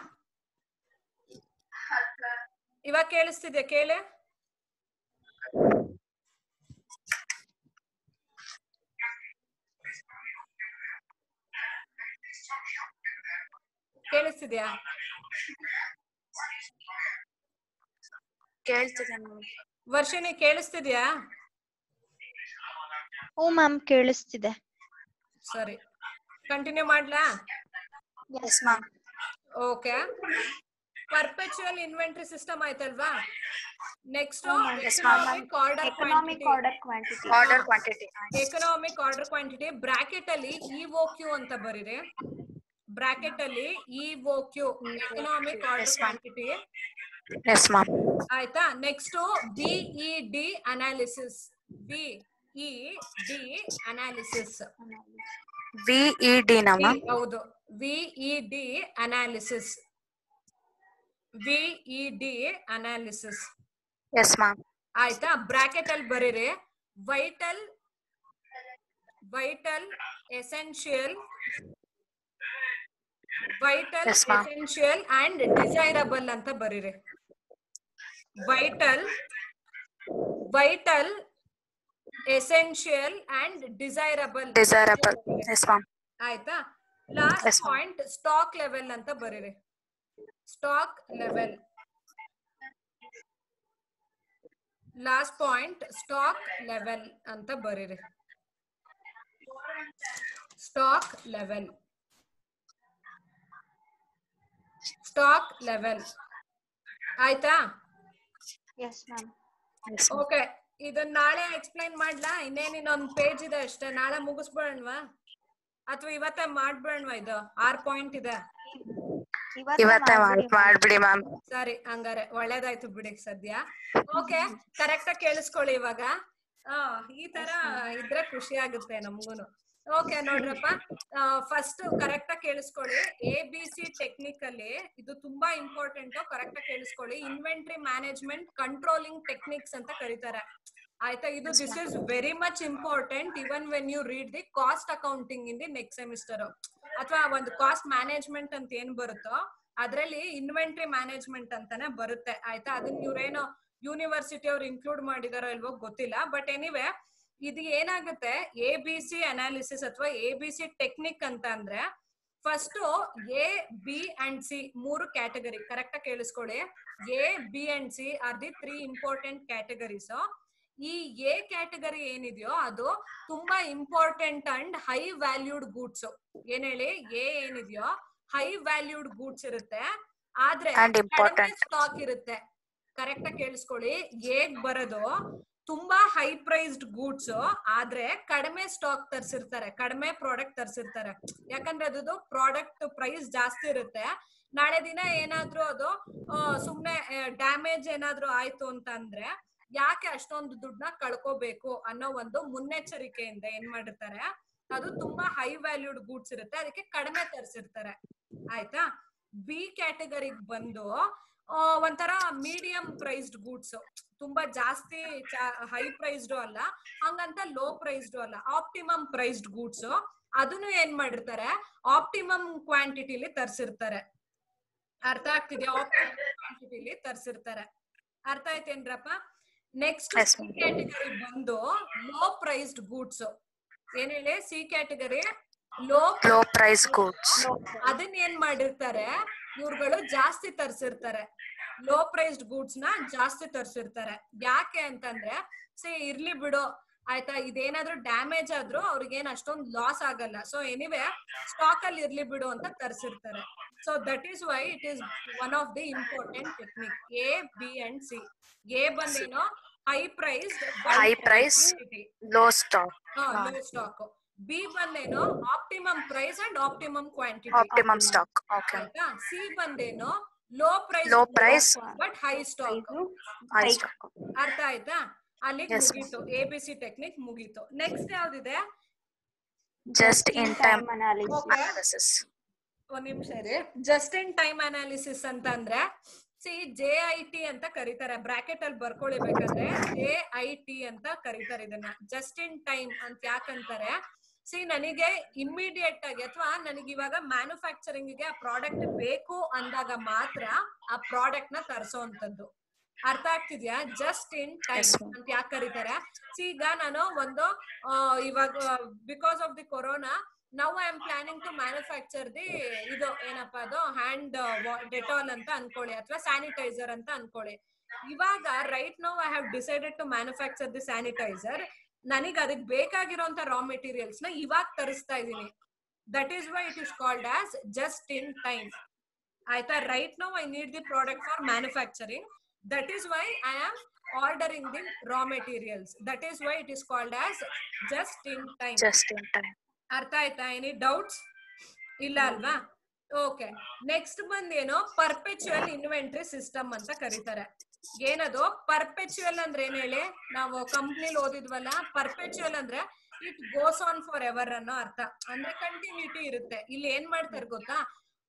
ಇವಾಗ ಕೇಳಿಸ್ತಿದ್ಯಾ ಕೇಳೆ ಕೇಳಿಸ್ತಿದ್ಯಾ ಕೇಳ್ತಿದೆ ಮ್ಯಾಮ್ ವರ್ಷಿಣಿ ಕೇಳಿಸ್ತಿದ್ಯಾ ಹ್ಞೂ ಮ್ಯಾಮ್ ಕೇಳಿಸ್ತಿದೆ ಸರಿ ಕಂಟಿನ್ಯೂ ಮಾಡ್ಲಾ yes ma'am okay perpetual inventory system ಆಯ್ತಲ್ವಾ next Yes, ma'am. Economic order economic order quantity order quantity economic order quantity bracket ಅಲ್ಲಿ ಇಒ ಕ್ಯೂ ಅಂತ ಬರೀರಿ ಬ್ರಾಕೆಟ್ ಅಲ್ಲಿ E O Q economic order Yes, ma'am. Quantity yes ma'am ಆಯ್ತಾ next B E D analysis B E D analysis V E D ನ ma'am ಹೌದು V E D analysis V E D analysis yes ma'am ಆಯ್ತಾ bracket ಅಲ್ಲಿ ಬರೀರಿ vital vital essential vital Yes, ma'am. Essential and desirable ಅಂತ ಬರೀರಿ vital vital essential and desirable desirable yes ma'am ಆಯ್ತಾ last Yes, ma'am. Point stock level ಅಂತ ಬರೀರಿ stock level last point stock level ಅಂತ ಬರೀರಿ ಸ್ಟಾಕ್ ಲೆವೆಲ್ ಸ್ಟಾಕ್ ಲೆವೆಲ್ ಆಯ್ತಾ yes ma'am okay ಇದನ್ನ ನಾಳೆ ಎಕ್ಸ್ಪ್ಲೈನ್ ಮಾಡ್ಲಾ ಇನ್ನೇನ್ ಇನ್ನೊಂದ್ ಪೇಜ್ ಇದೆ ಅಷ್ಟೇ ನಾಳೆ ಮುಗಿಸ್ಬಿಡಣ್ವಾ ಅಥವಾ ಇವತ್ತೇ ಮಾಡ್ಬಿಡಣ್ವಾ ಇದು ಆರ್ ಪಾಯಿಂಟ್ ಇದೆ ಇವತ್ತೇ ಮಾಡ್ ಮಾಡ್ಬಿಡಿ ಮ್ಯಾಮ್ ಸರಿ ಹಂಗಾರೆ ಒಳ್ಳೇದಾಯ್ತು ಬಿಡಿ ಸದ್ಯ ಓಕೆ ಕರೆಕ್ಟ್ ಆಗಿ ಕೇಳಿಸ್ಕೊಳ್ಳಿ ಇವಾಗ ಆ ಈ ತರ ಇದ್ರೆ ಖುಷಿ ಆಗುತ್ತೆ ನಮ್ಗೂನು ಓಕೆ ನೋಡ್ರಪ್ಪ ಫಸ್ಟ್ ಕರೆಕ್ಟ್ ಆಗಿ ಕೇಳಿಸ್ಕೊಳ್ಳಿ ಎ ಬಿ ಸಿ ಟೆಕ್ನಿಕಲ್ಲಿ ಇದು ತುಂಬಾ ಇಂಪಾರ್ಟೆಂಟ್ ಕರೆಕ್ಟ್ ಆಗಿ ಕೇಳಿಸ್ಕೊಳ್ಳಿ ಇನ್ವೆಂಟ್ರಿ ಮ್ಯಾನೇಜ್ಮೆಂಟ್ ಕಂಟ್ರೋಲಿಂಗ್ ಟೆಕ್ನಿಕ್ಸ್ ಅಂತ ಕರೀತಾರೆ ಆಯ್ತಾ ಇದು this is very much important even when you read the cost accounting in the next semester ಅಥವಾ ಒಂದು ಕಾಸ್ಟ್ ಮ್ಯಾನೇಜ್ಮೆಂಟ್ ಅಂತ ಏನ್ ಬರುತ್ತೋ ಅದ್ರಲ್ಲಿ ಇನ್ವೆಂಟ್ರಿ ಮ್ಯಾನೇಜ್ಮೆಂಟ್ ಅಂತಾನೆ ಬರುತ್ತೆ ಆಯ್ತಾ ಅದನ್ನ ಇವ್ರೇನೋ ಯೂನಿವರ್ಸಿಟಿ ಅವ್ರು ಇನ್ಕ್ಲೂಡ್ ಮಾಡಿದಾರೋ ಇಲ್ವೋ ಗೊತ್ತಿಲ್ಲ ಬಟ್ ಎನಿವೆ ಇದು ಏನಾಗುತ್ತೆ ಎ ಬಿ ಸಿ ಅನಾಲಿಸಿಸ್ ಅಥವಾ ಎ ಬಿ ಸಿ ಟೆಕ್ನಿಕ್ ಅಂತ ಅಂದ್ರೆ first A B and C ಮೂರು ಕ್ಯಾಟಗರಿ ಕರೆಕ್ಟ್ ಆಗಿ ಕೇಳಿಸ್ಕೊಳ್ಳಿ A B and C are the three important categories ಈ ಎ ಕ್ಯಾಟಗರಿ ಏನಿದೆಯೋ ಅದು ತುಂಬಾ important and high valued goods ಏನ್ ಹೇಳಿ ಎ ಏನಿದೆಯೋ ಹೈ ವ್ಯಾಲ್ಯೂಡ್ ಗೂಡ್ಸ್ ಇರುತ್ತೆ ಆದ್ರೆ And important. ಸ್ಟಾಕ್ ಇರುತ್ತೆ ಕರೆಕ್ಟ್ ಆಗಿ ಕೇಳಿಸ್ಕೊಳ್ಳಿ ಏಗ್ ಬರೋದು ತುಂಬಾ ಹೈ ಪ್ರೈಸ್ಡ್ ಗೂಡ್ಸ್ ಆದ್ರೆ ಕಡಿಮೆ ಸ್ಟಾಕ್ ತರ್ಸಿರ್ತಾರೆ ಕಡಿಮೆ ಪ್ರಾಡಕ್ಟ್ ತರ್ಸಿರ್ತಾರೆ ಯಾಕಂದ್ರೆ ಅದು ಪ್ರಾಡಕ್ಟ್ ಪ್ರೈಸ್ ಜಾಸ್ತಿ ಇರುತ್ತೆ ನಾಳೆ ದಿನ ಏನಾದ್ರೂ ಅದು ಆ, ಸುಮ್ನೆ ಡ್ಯಾಮೇಜ್ ಏನಾದ್ರೂ ಆಯ್ತು ಅಂತ ಅಂದ್ರೆ ಯಾಕೆ ಅಷ್ಟೊಂದು ದುಡ್ಡನ್ನ ಕಳ್ಕೋಬೇಕು ಅನ್ನೋ ಒಂದು ಮುನ್ನೆಚ್ಚರಿಕೆಯಿಂದ ಏನ್ ಮಾಡಿರ್ತಾರೆ ಅದು ತುಂಬಾ ಹೈ ವ್ಯಾಲ್ಯೂಡ್ ಗೂಡ್ಸ್ ಇರುತ್ತೆ ಅದಕ್ಕೆ ಕಡಿಮೆ ತರಿಸಿರ್ತಾರೆ ಆಯ್ತಾ ಬಿ ಕ್ಯಾಟಗರಿಗೆ ಬಂದು ಆ, ಒಂಥರ ಮೀಡಿಯಂ ಪ್ರೈಸ್ಡ್ ಗೂಡ್ಸ್ ತುಂಬಾ ಜಾಸ್ತಿ ಹೈ ಪ್ರೈಸ್ಡ್ ಅಲ್ಲ ಹಂಗಂತ ಲೋ ಪ್ರೈಸ್ಡ್ ಅಲ್ಲ ಆಪ್ಟಿಮಮ್ ಪ್ರೈಸ್ಡ್ ಗೂಡ್ಸ್ ಅದನ್ನು ಏನ್ ಮಾಡಿರ್ತಾರೆ ಆಪ್ಟಿಮಮ್ ಕ್ವಾಂಟಿಟಿಲಿ ತರ್ಸಿರ್ತಾರೆ ಅರ್ಥ ಆಗ್ತಿದ್ಯಾ ಆಪ್ಟಿಮಮ್ ಕ್ವಾಂಟಿಟಿಲಿ ತರ್ಸಿರ್ತಾರೆ ಅರ್ಥ ಆಯ್ತೇನ್ರಪ್ಪ next Yes, C ma'am. Category ಬಂದು ಲೋ ಪ್ರೈಸ್ಡ್ ಗೂಡ್ಸ್ ಏನ್ ಹೇಳಿ C category low low price goods ಅದನ್ನ ಏನ್ ಮಾಡಿರ್ತಾರೆ ಇವ್ರುಗಳು ಜಾಸ್ತಿ ತರ್ಸಿರ್ತಾರೆ ಲೋ ಪ್ರೈಸ್ಡ್ ಗೂಡ್ಸ್ ನ ಜಾಸ್ತಿ ತರ್ಸಿರ್ತಾರೆ ಯಾಕೆ ಅಂತಂದ್ರೆ ಸೇ ಇರ್ಲಿ ಬಿಡು ಆಯ್ತಾ ಇದೇನಾದ್ರೂ ಡ್ಯಾಮೇಜ್ ಆದ್ರೂ ಅವ್ರಿಗೇನ್ ಅಷ್ಟೊಂದ್ ಲಾಸ್ ಆಗಲ್ಲ ಸೊ ಎನಿವೆ ಸ್ಟಾಕ್ ಅಲ್ಲಿ ಇರ್ಲಿ ಬಿಡು ಅಂತ ತರ್ಸಿರ್ತಾರೆ so that is why it is one of the important technique A B and C A ಬಂದೇನೋ high price High price. Low stock low stock B ಬಂದೇನೋ optimum price and optimum quantity optimum stock okay ಆಯ್ತಾ C ಬಂದೇನು low price Low price. But high stock high stock ಅರ್ಥ ಆಯ್ತಾ ಅಲ್ಲಿಗೆ Yes, ಮುಗೀತು A B C technique ಮುಗೀತು next ಯಾವ್ದಿದೆ just in time Okay. Analysis ಒಂದ್ ನಿಮಿಷ ರೀ ಜಸ್ಟ್ ಇನ್ ಟೈಮ್ ಅನಾಲಿಸಿಸ್ ಅಂತ ಅಂದ್ರೆ ಸಿ ಜೆ ಐ ಟಿ ಅಂತ ಕರೀತಾರೆ ಬ್ರಾಕೆಟ್ ಅಲ್ಲಿ ಬರ್ಕೊಳಿಬೇಕಂದ್ರೆ ಜೆ ಐ ಟಿ ಅಂತ ಕರೀತಾರೆ ಇದನ್ನ ಜಸ್ಟ್ ಇನ್ ಟೈಮ್ ಅಂತ ಯಾಕಂತಾರೆ ಸಿ ನನಗೆ ಇಮ್ಮಿಡಿಯೇಟ್ ಆಗಿ ಅಥವಾ ನನಗೆ ಇವಾಗ ಮ್ಯಾನುಫ್ಯಾಕ್ಚರಿಂಗ್ ಗೆ ಆ ಪ್ರಾಡಕ್ಟ್ ಬೇಕು ಅಂದಾಗ ಮಾತ್ರ ಆ ಪ್ರಾಡಕ್ಟ್ ನ ತರಿಸೋಂಥದ್ದು ಅರ್ಥ ಆಗ್ತಿದ್ಯಾ just in time Yes, ma'am. ಅಂತ ಯಾಕೆ ಕರೀತಾರೆ ಸಿ ಈಗ ನಾನು ಒಂದು ಆ, ಇವಾಗ because of the corona now I am planning to manufacture the ಇದು ಏನಪ್ಪಾ ಅದು ಹ್ಯಾಂಡ್ ಡೆಟಾಲ್ ಅಂತ ಅನ್ಕೊಳ್ಳಿ ಅಥವಾ ಸ್ಯಾನಿಟೈಸರ್ ಅಂತ ಅನ್ಕೊಳ್ಳಿ ಇವಾಗ right now I have decided to manufacture the sanitiser ನನಗೆ ಅದಕ್ಕೆ ಬೇಕಾಗಿರೋಂತ ರಾ ಮೆಟೀರಿಯಲ್ಸ್ ನ ಇವಾಗ ತರಿಸ್ತಾ ಇದೀನಿ that is why it is called as just in time ಆಯ್ತಾ right now I need the product for manufacturing that is why I am ordering the raw materials that is why it is called as just in time just in time ಅರ್ಥ ಆಯ್ತಾ any doubts ಇಲ್ಲ ಅಲ್ವಾ okay next ಬಂದೇನು perpetual inventory system ಅಂತ ಕರೀತಾರೆ ಏನದು perpetual ಅಂದ್ರೆ ಏನ್ ಹೇಳಿ ನಾವು ಕಂಪ್ನಿಲಿ ಓದಿದ್ವಲ್ಲ ಪರ್ಪೆಚುಯಲ್ ಅಂದ್ರೆ it goes on forever ಅನ್ನೋ ಅರ್ಥ ಅಂದ್ರೆ ಕಂಟಿನ್ಯೂಟಿ ಇರುತ್ತೆ ಇಲ್ಲಿ ಏನ್ ಮಾಡ್ತಾರೆ ಗೊತ್ತಾ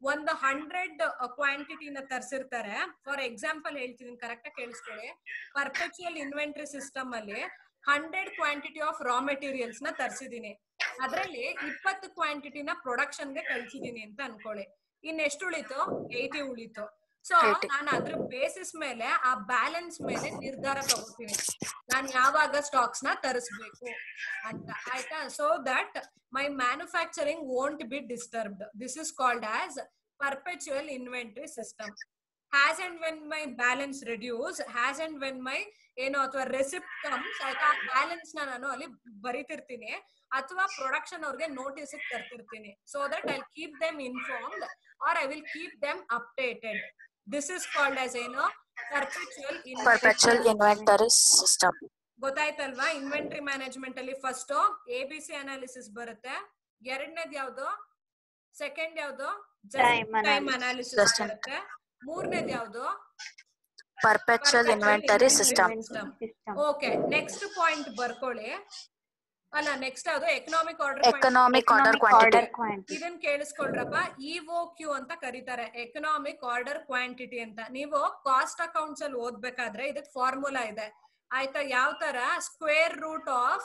ಒಂದು ಹಂಡ್ರೆಡ್ ಕ್ವಾಂಟಿಟಿನ ತರಿಸಿರ್ತಾರೆ ಫಾರ್ ಎಕ್ಸಾಂಪಲ್ ಹೇಳ್ತೀನಿ ಕರೆಕ್ಟ್ ಆಗಿ ಕೇಳಿಸ್ಕೊಳ್ಳಿ ಪರ್ಪೆಚುಯಲ್ ಇನ್ವೆಂಟ್ರಿ ಸಿಸ್ಟಮ್ ಅಲ್ಲಿ hundred quantity of raw materials ನ ತರಿಸಿದೀನಿ ಅದ್ರಲ್ಲಿ ಇಪ್ಪತ್ತು ಕ್ವಾಂಟಿಟಿನ ಪ್ರೊಡಕ್ಷನ್ ಗೆ ಕಳ್ಸಿದೀನಿ ಅಂತ ಅನ್ಕೊಳ್ಳಿ ಇನ್ ಎಷ್ಟು ಉಳಿತು ಏಯ್ಟಿ ಉಳಿತು ಸೊ 80. ನಾನು ಅದ್ರ ಬೇಸಿಸ್ ಮೇಲೆ ಆ ಬ್ಯಾಲೆನ್ಸ್ ಮೇಲೆ ನಿರ್ಧಾರ ತಗೋತೀನಿ ನಾನು ಯಾವಾಗ ಸ್ಟಾಕ್ಸ್ ನ ತರಿಸ್ಬೇಕು ಅಂತ ಆಯ್ತಾ so that my manufacturing won't be disturbed this is called as perpetual inventory system as and when my balance reduce as and when my ಏನು ಅಥವಾ ರೆಸಿಪ್ಟ್ ಕಮ್ಸ್ ಆಯ್ತಾ ಬ್ಯಾಲೆನ್ಸ್ ನ ನಾನು ಅಲ್ಲಿ ಬರಿತಿರ್ತೀನಿ ಅಥವಾ ಪ್ರೊಡಕ್ಷನ್ ಅವ್ರಿಗೆ notice ತರ್ತಿರ್ತೀನಿ so that I keep them informed R I will keep them updated this is called as ಏನು perpetual perpetual inventory system ಗೊತ್ತಾಯ್ತಲ್ವಾ inventory management ಅಲ್ಲಿ first A B C analysis ಬರುತ್ತೆ ಎರಡನೇದ್ ಯಾವ್ದು ಸೆಕೆಂಡ್ ಯಾವ್ದು Time time analysis. Analysis Just in- ಬರುತ್ತೆ ಮೂರನೇದ್ ಯಾವ್ದು perpetual inventory system okay next point ಬರ್ಕೊಳ್ಳಿ ಅಲ್ಲ next ಯಾವ್ದು economic order economic order quantity ಇದನ್ ಕೇಳಿಸ್ಕೊಳ್ರಪ್ಪ ಇಒ ಕ್ಯೂ ಅಂತ ಕರೀತಾರೆ ಎಕನಾಮಿಕ್ ಆರ್ಡರ್ ಕ್ವಾಂಟಿಟಿ ಅಂತ ನೀವು ಕಾಸ್ಟ್ ಅಕೌಂಟ್ಸ್ ಅಲ್ಲಿ ಓದ್ಬೇಕಾದ್ರೆ ಇದಕ್ ಫಾರ್ಮುಲಾ ಇದೆ ಆಯ್ತಾ ಯಾವ ತರ square root of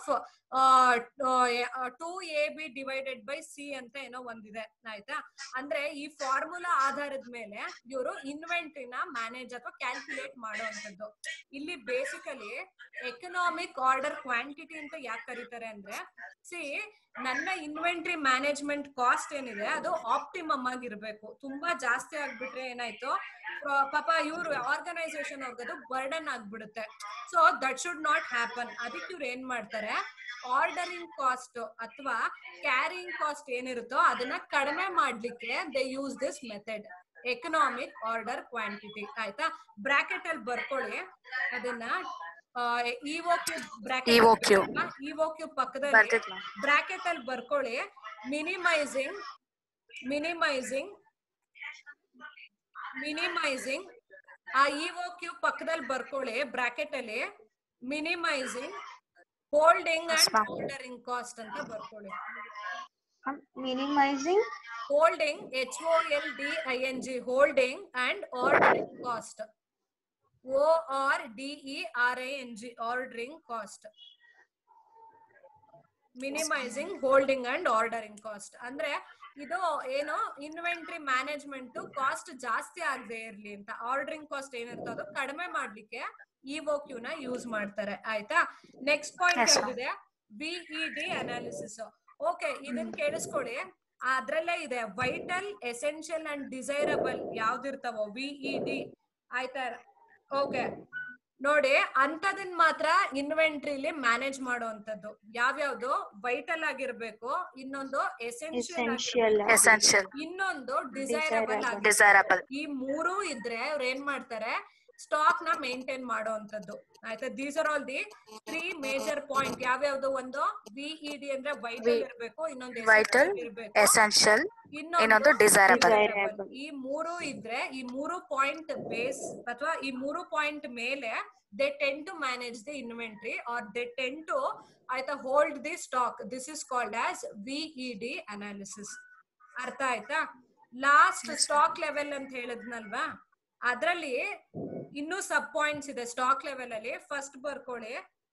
two A B divided by C ಅಂತ ಏನೋ ಒಂದಿದೆ ಆಯ್ತಾ ಅಂದ್ರೆ ಈ ಫಾರ್ಮುಲಾ ಆಧಾರದ ಮೇಲೆ ಇವರು ಇನ್ವೆಂಟ್ರಿನ ಮ್ಯಾನೇಜ್ ಅಥವಾ ಕ್ಯಾಲ್ಕುಲೇಟ್ ಮಾಡುವಂತದ್ದು ಇಲ್ಲಿ ಬೇಸಿಕಲಿ ಎಕನಾಮಿಕ್ ಆರ್ಡರ್ ಕ್ವಾಂಟಿಟಿ ಅಂತ ಯಾಕೆ ಕರೀತಾರೆ ಅಂದ್ರೆ ಸಿ ನನ್ನ ಇನ್ವೆಂಟ್ರಿ ಮ್ಯಾನೇಜ್ಮೆಂಟ್ ಕಾಸ್ಟ್ ಏನಿದೆ ಅದು ಆಪ್ಟಿಮಮ್ ಆಗಿರ್ಬೇಕು ತುಂಬಾ ಜಾಸ್ತಿ ಆಗ್ಬಿಟ್ರೆ ಏನಾಯ್ತು ಪ್ರ- ಪಾಪ ಇವ್ರು ಆರ್ಗನೈಸೇಷನ್ ಅವ್ರಿಗದು ಬರ್ಡನ್ ಆಗ್ಬಿಡುತ್ತೆ so that should not happen ಅದಕ್ಕೆ ಇವ್ರು ಏನ್ ಮಾಡ್ತಾರೆ ಆರ್ಡರಿಂಗ್ ಕಾಸ್ಟ್ ಅಥವಾ ಕ್ಯಾರಿಂಗ್ ಕಾಸ್ಟ್ ಏನಿರುತ್ತೋ ಅದನ್ನ ಕಡಿಮೆ ಮಾಡ್ಲಿಕ್ಕೆ they use this method economic order quantity ಆಯ್ತಾ ಬ್ರಾಕೆಟ್ ಅಲ್ಲಿ ಬರ್ಕೊಳ್ಳಿ ಅದನ್ನ EO Q bracket EOQ. EO Q ಪಕ್ಕದಲ್ಲಿ ಬರ್ದಿದ್ ma'am. ಬ್ರಾಕೆಟ್ ಅಲ್ಲಿ ಬರ್ಕೊಳ್ಳಿ ಮಿನಿಮೈಸಿಂಗ್ ಮಿನಿಮೈಸಿಂಗ್ ಮಿನಿಮೈಸಿಂಗ್ ಆ ಇಒ ಕ್ಯೂ ಪಕ್ಕದಲ್ಲಿ ಬರ್ಕೊಳ್ಳಿ ಬ್ರಾಕೆಟ್ ಅಲ್ಲಿ minimising holding Yes, and ma'am. Ordering cost ಅಂತ ಬರ್ಕೊಳ್ಳಿ minimizing holding H O L D I N G holding and ordering cost O R D E R I N G ordering cost minimising holding and ordering cost ಅಂದ್ರೆ ಇದು ಏನು inventory management cost ಜಾಸ್ತಿ ಆಗದೆ ಇರ್ಲಿ ಅಂತ ordering cost ಏನಿರ್ತೋ ಅದು ಕಡಿಮೆ ಮಾಡ್ಲಿಕ್ಕೆ ಇಒ ಕ್ಯೂ ನ ಯೂಸ್ ಮಾಡ್ತಾರೆ ಆಯ್ತಾ ನೆಕ್ಸ್ಟ್ ಪಾಯಿಂಟ್ Yes, ma'am. ಯಾವ್ದಿದೆ ಬಿಇ ಡಿ ಅನಾಲಿಸಿಸ್ ಓಕೆ ಇದನ್ ಕೇಳಿಸ್ಕೊಡಿ ಅದ್ರಲ್ಲೇ ಇದೆ ವೈಟಲ್ ಎಸೆನ್ಷಿಯಲ್ ಅಂಡ್ ಡಿಸೈರಬಲ್ ಯಾವ್ದಿರ್ತಾವೋ ವಿಇ ಡಿ ಆಯ್ತಾ ಓಕೆ ನೋಡಿ ಅಂತದನ್ ಮಾತ್ರ ಇನ್ವೆಂಟ್ರಿಲಿ ಮ್ಯಾನೇಜ್ ಮಾಡುವಂತದ್ದು ಯಾವ್ಯಾವ್ದು ವೈಟಲ್ ಆಗಿರ್ಬೇಕು ಇನ್ನೊಂದು ಎಸೆನ್ಷಿಯಲ್ essential essential ಇನ್ನೊಂದು ಡಿಸೈರಬಲ್ Desirable. ಆಗಿ desirable ಈ ಮೂರು ಇದ್ರೆ ಅವ್ರು ಏನ್ ಮಾಡ್ತಾರೆ ಸ್ಟಾಕ್ ನ ಮೇಂಟೈನ್ ಮಾಡುವಂತದ್ದು ಆಯ್ತಾ these are all the three major point ಯಾವ್ಯಾವ್ದು ಒಂದು ವಿಇಡಿ ಅಂದ್ರೆ ವೈಟಲ್ V- ಇರ್ಬೇಕು ಇನ್ನೊಂದು vital, essential ಇರ್ಬೇಕು essential ಇನ್ನೊಂದು ಇನ್ನೊಂದು desirable. desirable. ಈ ಮೂರು ಇದ್ರೆ ಈ ಮೂರು ಪಾಯಿಂಟ್ ಬೇಸ್ ಅಥವಾ ಈ ಮೂರು ಪಾಯಿಂಟ್ ಮೇಲೆ they tend to manage the inventory or they tend to ಆಯ್ತಾ hold the stock this is called as V E D analysis ಅರ್ಥ ಆಯ್ತಾ ಲಾಸ್ಟ್ ಸ್ಟಾಕ್ ಲೆವೆಲ್ ಅಂತ ಹೇಳಿದ್ನಲ್ವಾ ಅದ್ರಲ್ಲಿ ಇನ್ನೂ ಸಬ್ ಪಾಯಿಂಟ್ಸ್ ಇದೆ ಸ್ಟಾಕ್ ಲೆವೆಲ್ ಅಲ್ಲಿ ಫಸ್ಟ್ ಬರ್ಕೊಳ್ಳಿ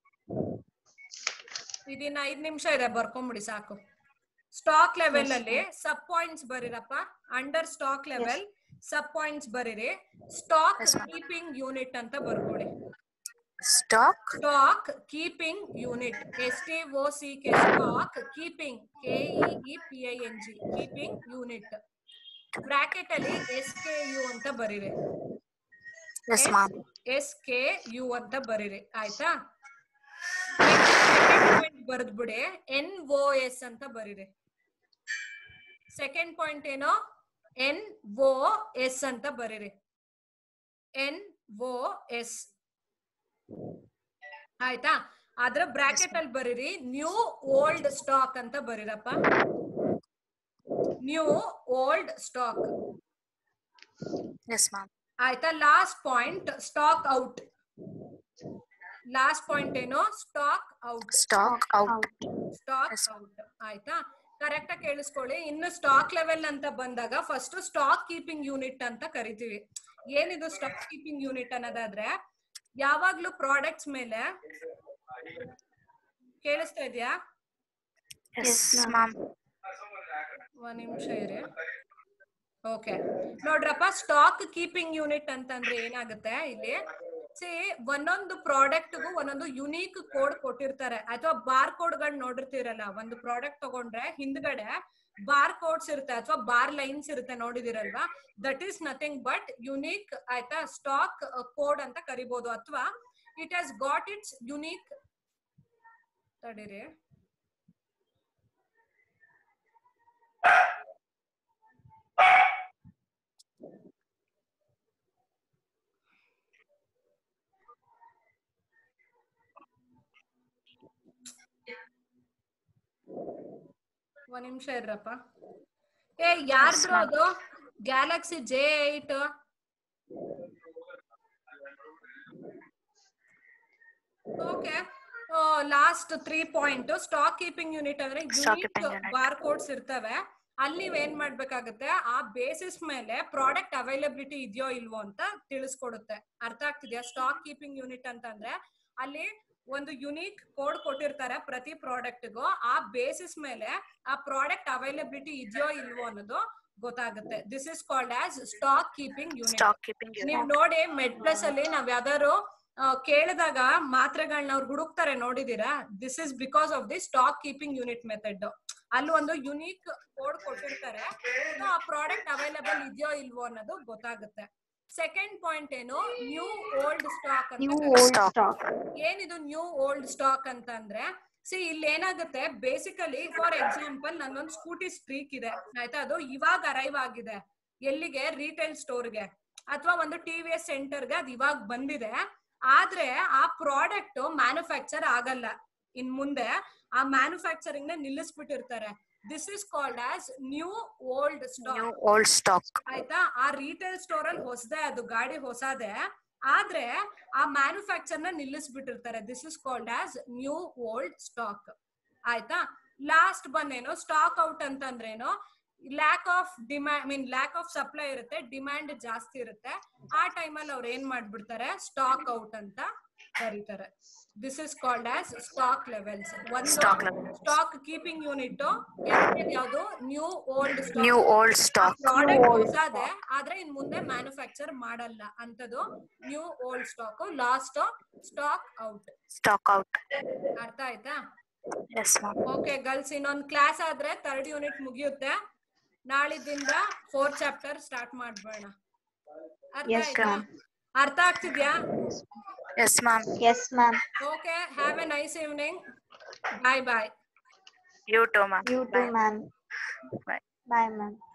ಇದಿನ್ನ ಐದ್ ನಿಮಿಷ ಇದೆ ಬರ್ಕೊಂಬಿಡಿ ಸಾಕು ಸ್ಟಾಕ್ ಲೆವೆಲ್ ಅಲ್ಲಿ ಸಬ್ ಪಾಯಿಂಟ್ಸ್ ಬರೀರಪ್ಪ under stock level sub points ಬರೀರಿ stock Yes, ma'am. Keeping unit ಅಂತ ಬರ್ಕೊಳ್ಳಿ stock stock keeping unit S T O C K stock keeping K E P I N G keeping unit bracket ಅಲ್ಲಿ S K U ಅಂತ ಬರೀರಿ yes ma'am S K U ಅಂತ ಬರೀರಿ ಆಯ್ತಾ ಬರೆದ್ಬಿಡಿ N O S ಅಂತ ಬರೀರಿ second point ಏನು N O S ಅಂತ ಬರೀರಿ ಎನ್ ಒ ಎಸ್ ಆಯ್ತಾ ಅದ್ರ ಬ್ರಾಕೆಟ್ ಅಲ್ಲಿ ಬರೀರಿ ನ್ಯೂ ಓಲ್ಡ್ ಸ್ಟಾಕ್ ಅಂತ ಬರೀರಪ್ಪ new old stock yes ma'am ಆಯ್ತಾ last point stock out last point ಏನು stock out stock out stock Yes. Out ಆಯ್ತಾ ಕರೆಕ್ಟ್ ಆಗಿ ಕೇಳಿಸ್ಕೊಳ್ಳಿ ಇನ್ನು ಸ್ಟಾಕ್ ಲೆವೆಲ್ ಅಂತ ಬಂದಾಗ ಫಸ್ಟ್ ಸ್ಟಾಕ್ ಕೀಪಿಂಗ್ ಯೂನಿಟ್ ಅಂತ ಕರಿತೀವಿ ಏನಿದು ಸ್ಟಾಕ್ ಕೀಪಿಂಗ್ ಯೂನಿಟ್ ಅನ್ನೋದಾದ್ರೆ ಯಾವಾಗ್ಲೂ ಪ್ರಾಡಕ್ಟ್ಸ್ ಮೇಲೆ ಕೇಳಿಸ್ತಾ ಇದೆಯಾ ಎಸ್ ಮ್ಯಾಮ್ ಒಂದ್ ನಿಮಿಷ ಇರಿ ಓಕೆ ನೋಡ್ರಪ್ಪ ಸ್ಟಾಕ್ ಕೀಪಿಂಗ್ ಯೂನಿಟ್ ಅಂತಂದ್ರೆ ಏನಾಗುತ್ತೆ ಇಲ್ಲಿ ಸಿ ಒಂದೊಂದು ಪ್ರಾಡಕ್ಟ್ಗೂ ಒಂದೊಂದು ಯುನೀಕ್ ಕೋಡ್ ಕೊಟ್ಟಿರ್ತಾರೆ ಅಥವಾ ಬಾರ್ ಕೋಡ್ ಗಳು ನೋಡಿರ್ತೀರಲ್ಲ ಒಂದು ಪ್ರಾಡಕ್ಟ್ ತಗೊಂಡ್ರೆ ಹಿಂದ್ಗಡೆ ಬಾರ್ ಕೋಡ್ಸ್ ಇರುತ್ತೆ ಅಥವಾ ಬಾರ್ ಲೈನ್ಸ್ ಇರುತ್ತೆ ನೋಡಿದಿರಲ್ವಾ that is nothing but unique ಆಯ್ತಾ ಸ್ಟಾಕ್ ಕೋಡ್ ಅಂತ ಕರಿಬಹುದು ಅಥವಾ it has got its unique ತಡೀರಿ ಒಂದ್ ನಿಮಿಷ ಇರ್ರಪ್ಪ ಏ ಯಾರ್ದು ಅದು Galaxy J eight okay last three point stock keeping unit ಅಂದ್ರೆ Stock unique keeping unit. Bar codes ಇರ್ತವೆ ಅಲ್ಲಿ ನೀವ್ ಏನ್ ಮಾಡ್ಬೇಕಾಗುತ್ತೆ ಆ ಬೇಸಿಸ್ ಮೇಲೆ ಪ್ರಾಡಕ್ಟ್ ಅವೈಲಬಿಲಿಟಿ ಇದೆಯೋ ಇಲ್ವೋ ಅಂತ ತಿಳಿಸ್ಕೊಡುತ್ತೆ ಅರ್ಥ ಆಗ್ತಿದ್ಯಾ ಸ್ಟಾಕ್ ಕೀಪಿಂಗ್ ಯೂನಿಟ್ ಅಂತಂದ್ರೆ ಅಲ್ಲಿ ಒಂದು ಯುನೀಕ್ ಕೋಡ್ ಕೊಟ್ಟಿರ್ತಾರೆ ಪ್ರತಿ ಪ್ರಾಡಕ್ಟ್ಗೂ ಆ ಬೇಸಿಸ್ ಮೇಲೆ ಆ ಪ್ರಾಡಕ್ಟ್ ಅವೈಲಬಿಲಿಟಿ ಇದೆಯೋ ಇಲ್ವೋ ಅನ್ನೋದು ಗೊತ್ತಾಗುತ್ತೆ this is called as stock keeping unit stock keeping ನೀವ್ ಯೂನಿಟ್ ನೋಡಿ ಮೆಡ್ ಪ್ಲಸ್ ಅಲ್ಲಿ ನಾವ್ ಯಾವ್ದಾದ್ರು ಆ, ಕೇಳಿದಾಗ ಮಾತ್ರೆಗಳನ್ನ ಅವ್ರು ಹುಡುಕ್ತಾರೆ ನೋಡಿದೀರಾ this is because of the stock keeping unit method ಅಲ್ಲಿ ಒಂದು ಯುನೀಕ್ ಕೋಡ್ ಕೊಟ್ಟಿರ್ತಾರೆ So, ಆ ಪ್ರಾಡಕ್ಟ್ ಅವೈಲಬಲ್ ಇದೆಯೋ ಇಲ್ವೋ ಅನ್ನೋದು ಗೊತ್ತಾಗುತ್ತೆ ಸೆಕೆಂಡ್ ಪಾಯಿಂಟ್ ಏನು ನ್ಯೂ ಓಲ್ಡ್ ಸ್ಟಾಕ್ ಅಂತ New ಕರೀತಾರೆ. old Stock. stock. ಏನಿದು ನ್ಯೂ ಓಲ್ಡ್ ಸ್ಟಾಕ್ ಅಂತ ಅಂದ್ರೆ ಸಿ ಇಲ್ಲಿ ಏನಾಗುತ್ತೆ ಬೇಸಿಕಲಿ ಫಾರ್ ಎಕ್ಸಾಂಪಲ್ ನನ್ನೊಂದು ಸ್ಕೂಟಿ ಸ್ಟ್ರೀಕ್ ಇದೆ ಆಯ್ತಾ ಅದು ಇವಾಗ ಅರೈವ್ ಆಗಿದೆ ಎಲ್ಲಿಗೆ ರಿಟೇಲ್ ಸ್ಟೋರ್ಗೆ ಅಥವಾ ಒಂದು ಟಿ ವಿ ಎಸ್ ಸೆಂಟರ್ಗೆ ಅದು ಇವಾಗ ಬಂದಿದೆ ಆದ್ರೆ ಆ ಪ್ರಾಡಕ್ಟ್ ಮ್ಯಾನುಫ್ಯಾಕ್ಚರ್ ಆಗಲ್ಲ ಇನ್ ಮುಂದೆ ಆ ಮ್ಯಾನುಫ್ಯಾಕ್ಚರಿಂಗ್ ನ ನಿಲ್ಲಿಸ್ಬಿಟ್ಟಿರ್ತಾರೆ this is called as new old new stock old stock ಆಯ್ತಾ ಆ ರಿಟೇಲ್ ಸ್ಟೋರ್ ಅಲ್ಲಿ ಹೊಸದೇ ಅದು ಗಾಡಿ ಹೊಸದೇ ಆದ್ರೆ ಆ ಮ್ಯಾನುಫ್ಯಾಕ್ಚರ್ ನ ನಿಲ್ಲಿಸ್ಬಿಟ್ಟಿರ್ತಾರೆ this is called as new old stock ಆಯ್ತಾ ಲಾಸ್ಟ್ ಬಂದೇನು ಸ್ಟಾಕ್ ಔಟ್ ಅಂತಂದ್ರೇನು lack of demand mean lack of supply ಇರುತ್ತೆ ಡಿಮ್ಯಾಂಡ್ ಜಾಸ್ತಿ ಇರುತ್ತೆ ಆ ಟೈಮಲ್ಲಿ ಅವ್ರು ಏನ್ ಮಾಡ್ಬಿಡ್ತಾರೆ ಸ್ಟಾಕ್ ಔಟ್ ಅಂತ ಕರೀತಾರೆ this is called as stock levels ಒಂದು Stock levels. Stock keeping unit ಯಾವುದು new old new old stock product ಹೊಸದೆ ಆದ್ರೆ ಇನ್ ಮುಂದೆ ಮ್ಯಾನುಫ್ಯಾಕ್ಚರ್ ಮಾಡಲ್ಲ ಅಂತದು new old stock last stock out stock out ಅರ್ಥ ಆಯ್ತಾ ಎಸ್ ಮ್ಯಾಮ್ ಓಕೆ ಗರ್ಲ್ಸ್ ಇನ್ನೊಂದ್ ಕ್ಲಾಸ್ ಆದ್ರೆ ಥರ್ಡ್ ಯೂನಿಟ್ ಮುಗಿಯುತ್ತೆ ನಾಳಿದ್ದಿಂದ ಫೋರ್ತ್ ಚಾಪ್ಟರ್ ಸ್ಟಾರ್ಟ್ ಮಾಡ್ಬೇಡ ಅರ್ಥ Yes, ಆಯ್ತಾ ma'am. ಅರ್ಥ ಆಗ್ತಿದ್ಯಾ yes ma'am Yes, ma'am. Okay have a nice evening bye bye you too ma'am You too, ma'am. Bye. Bye, ma'am.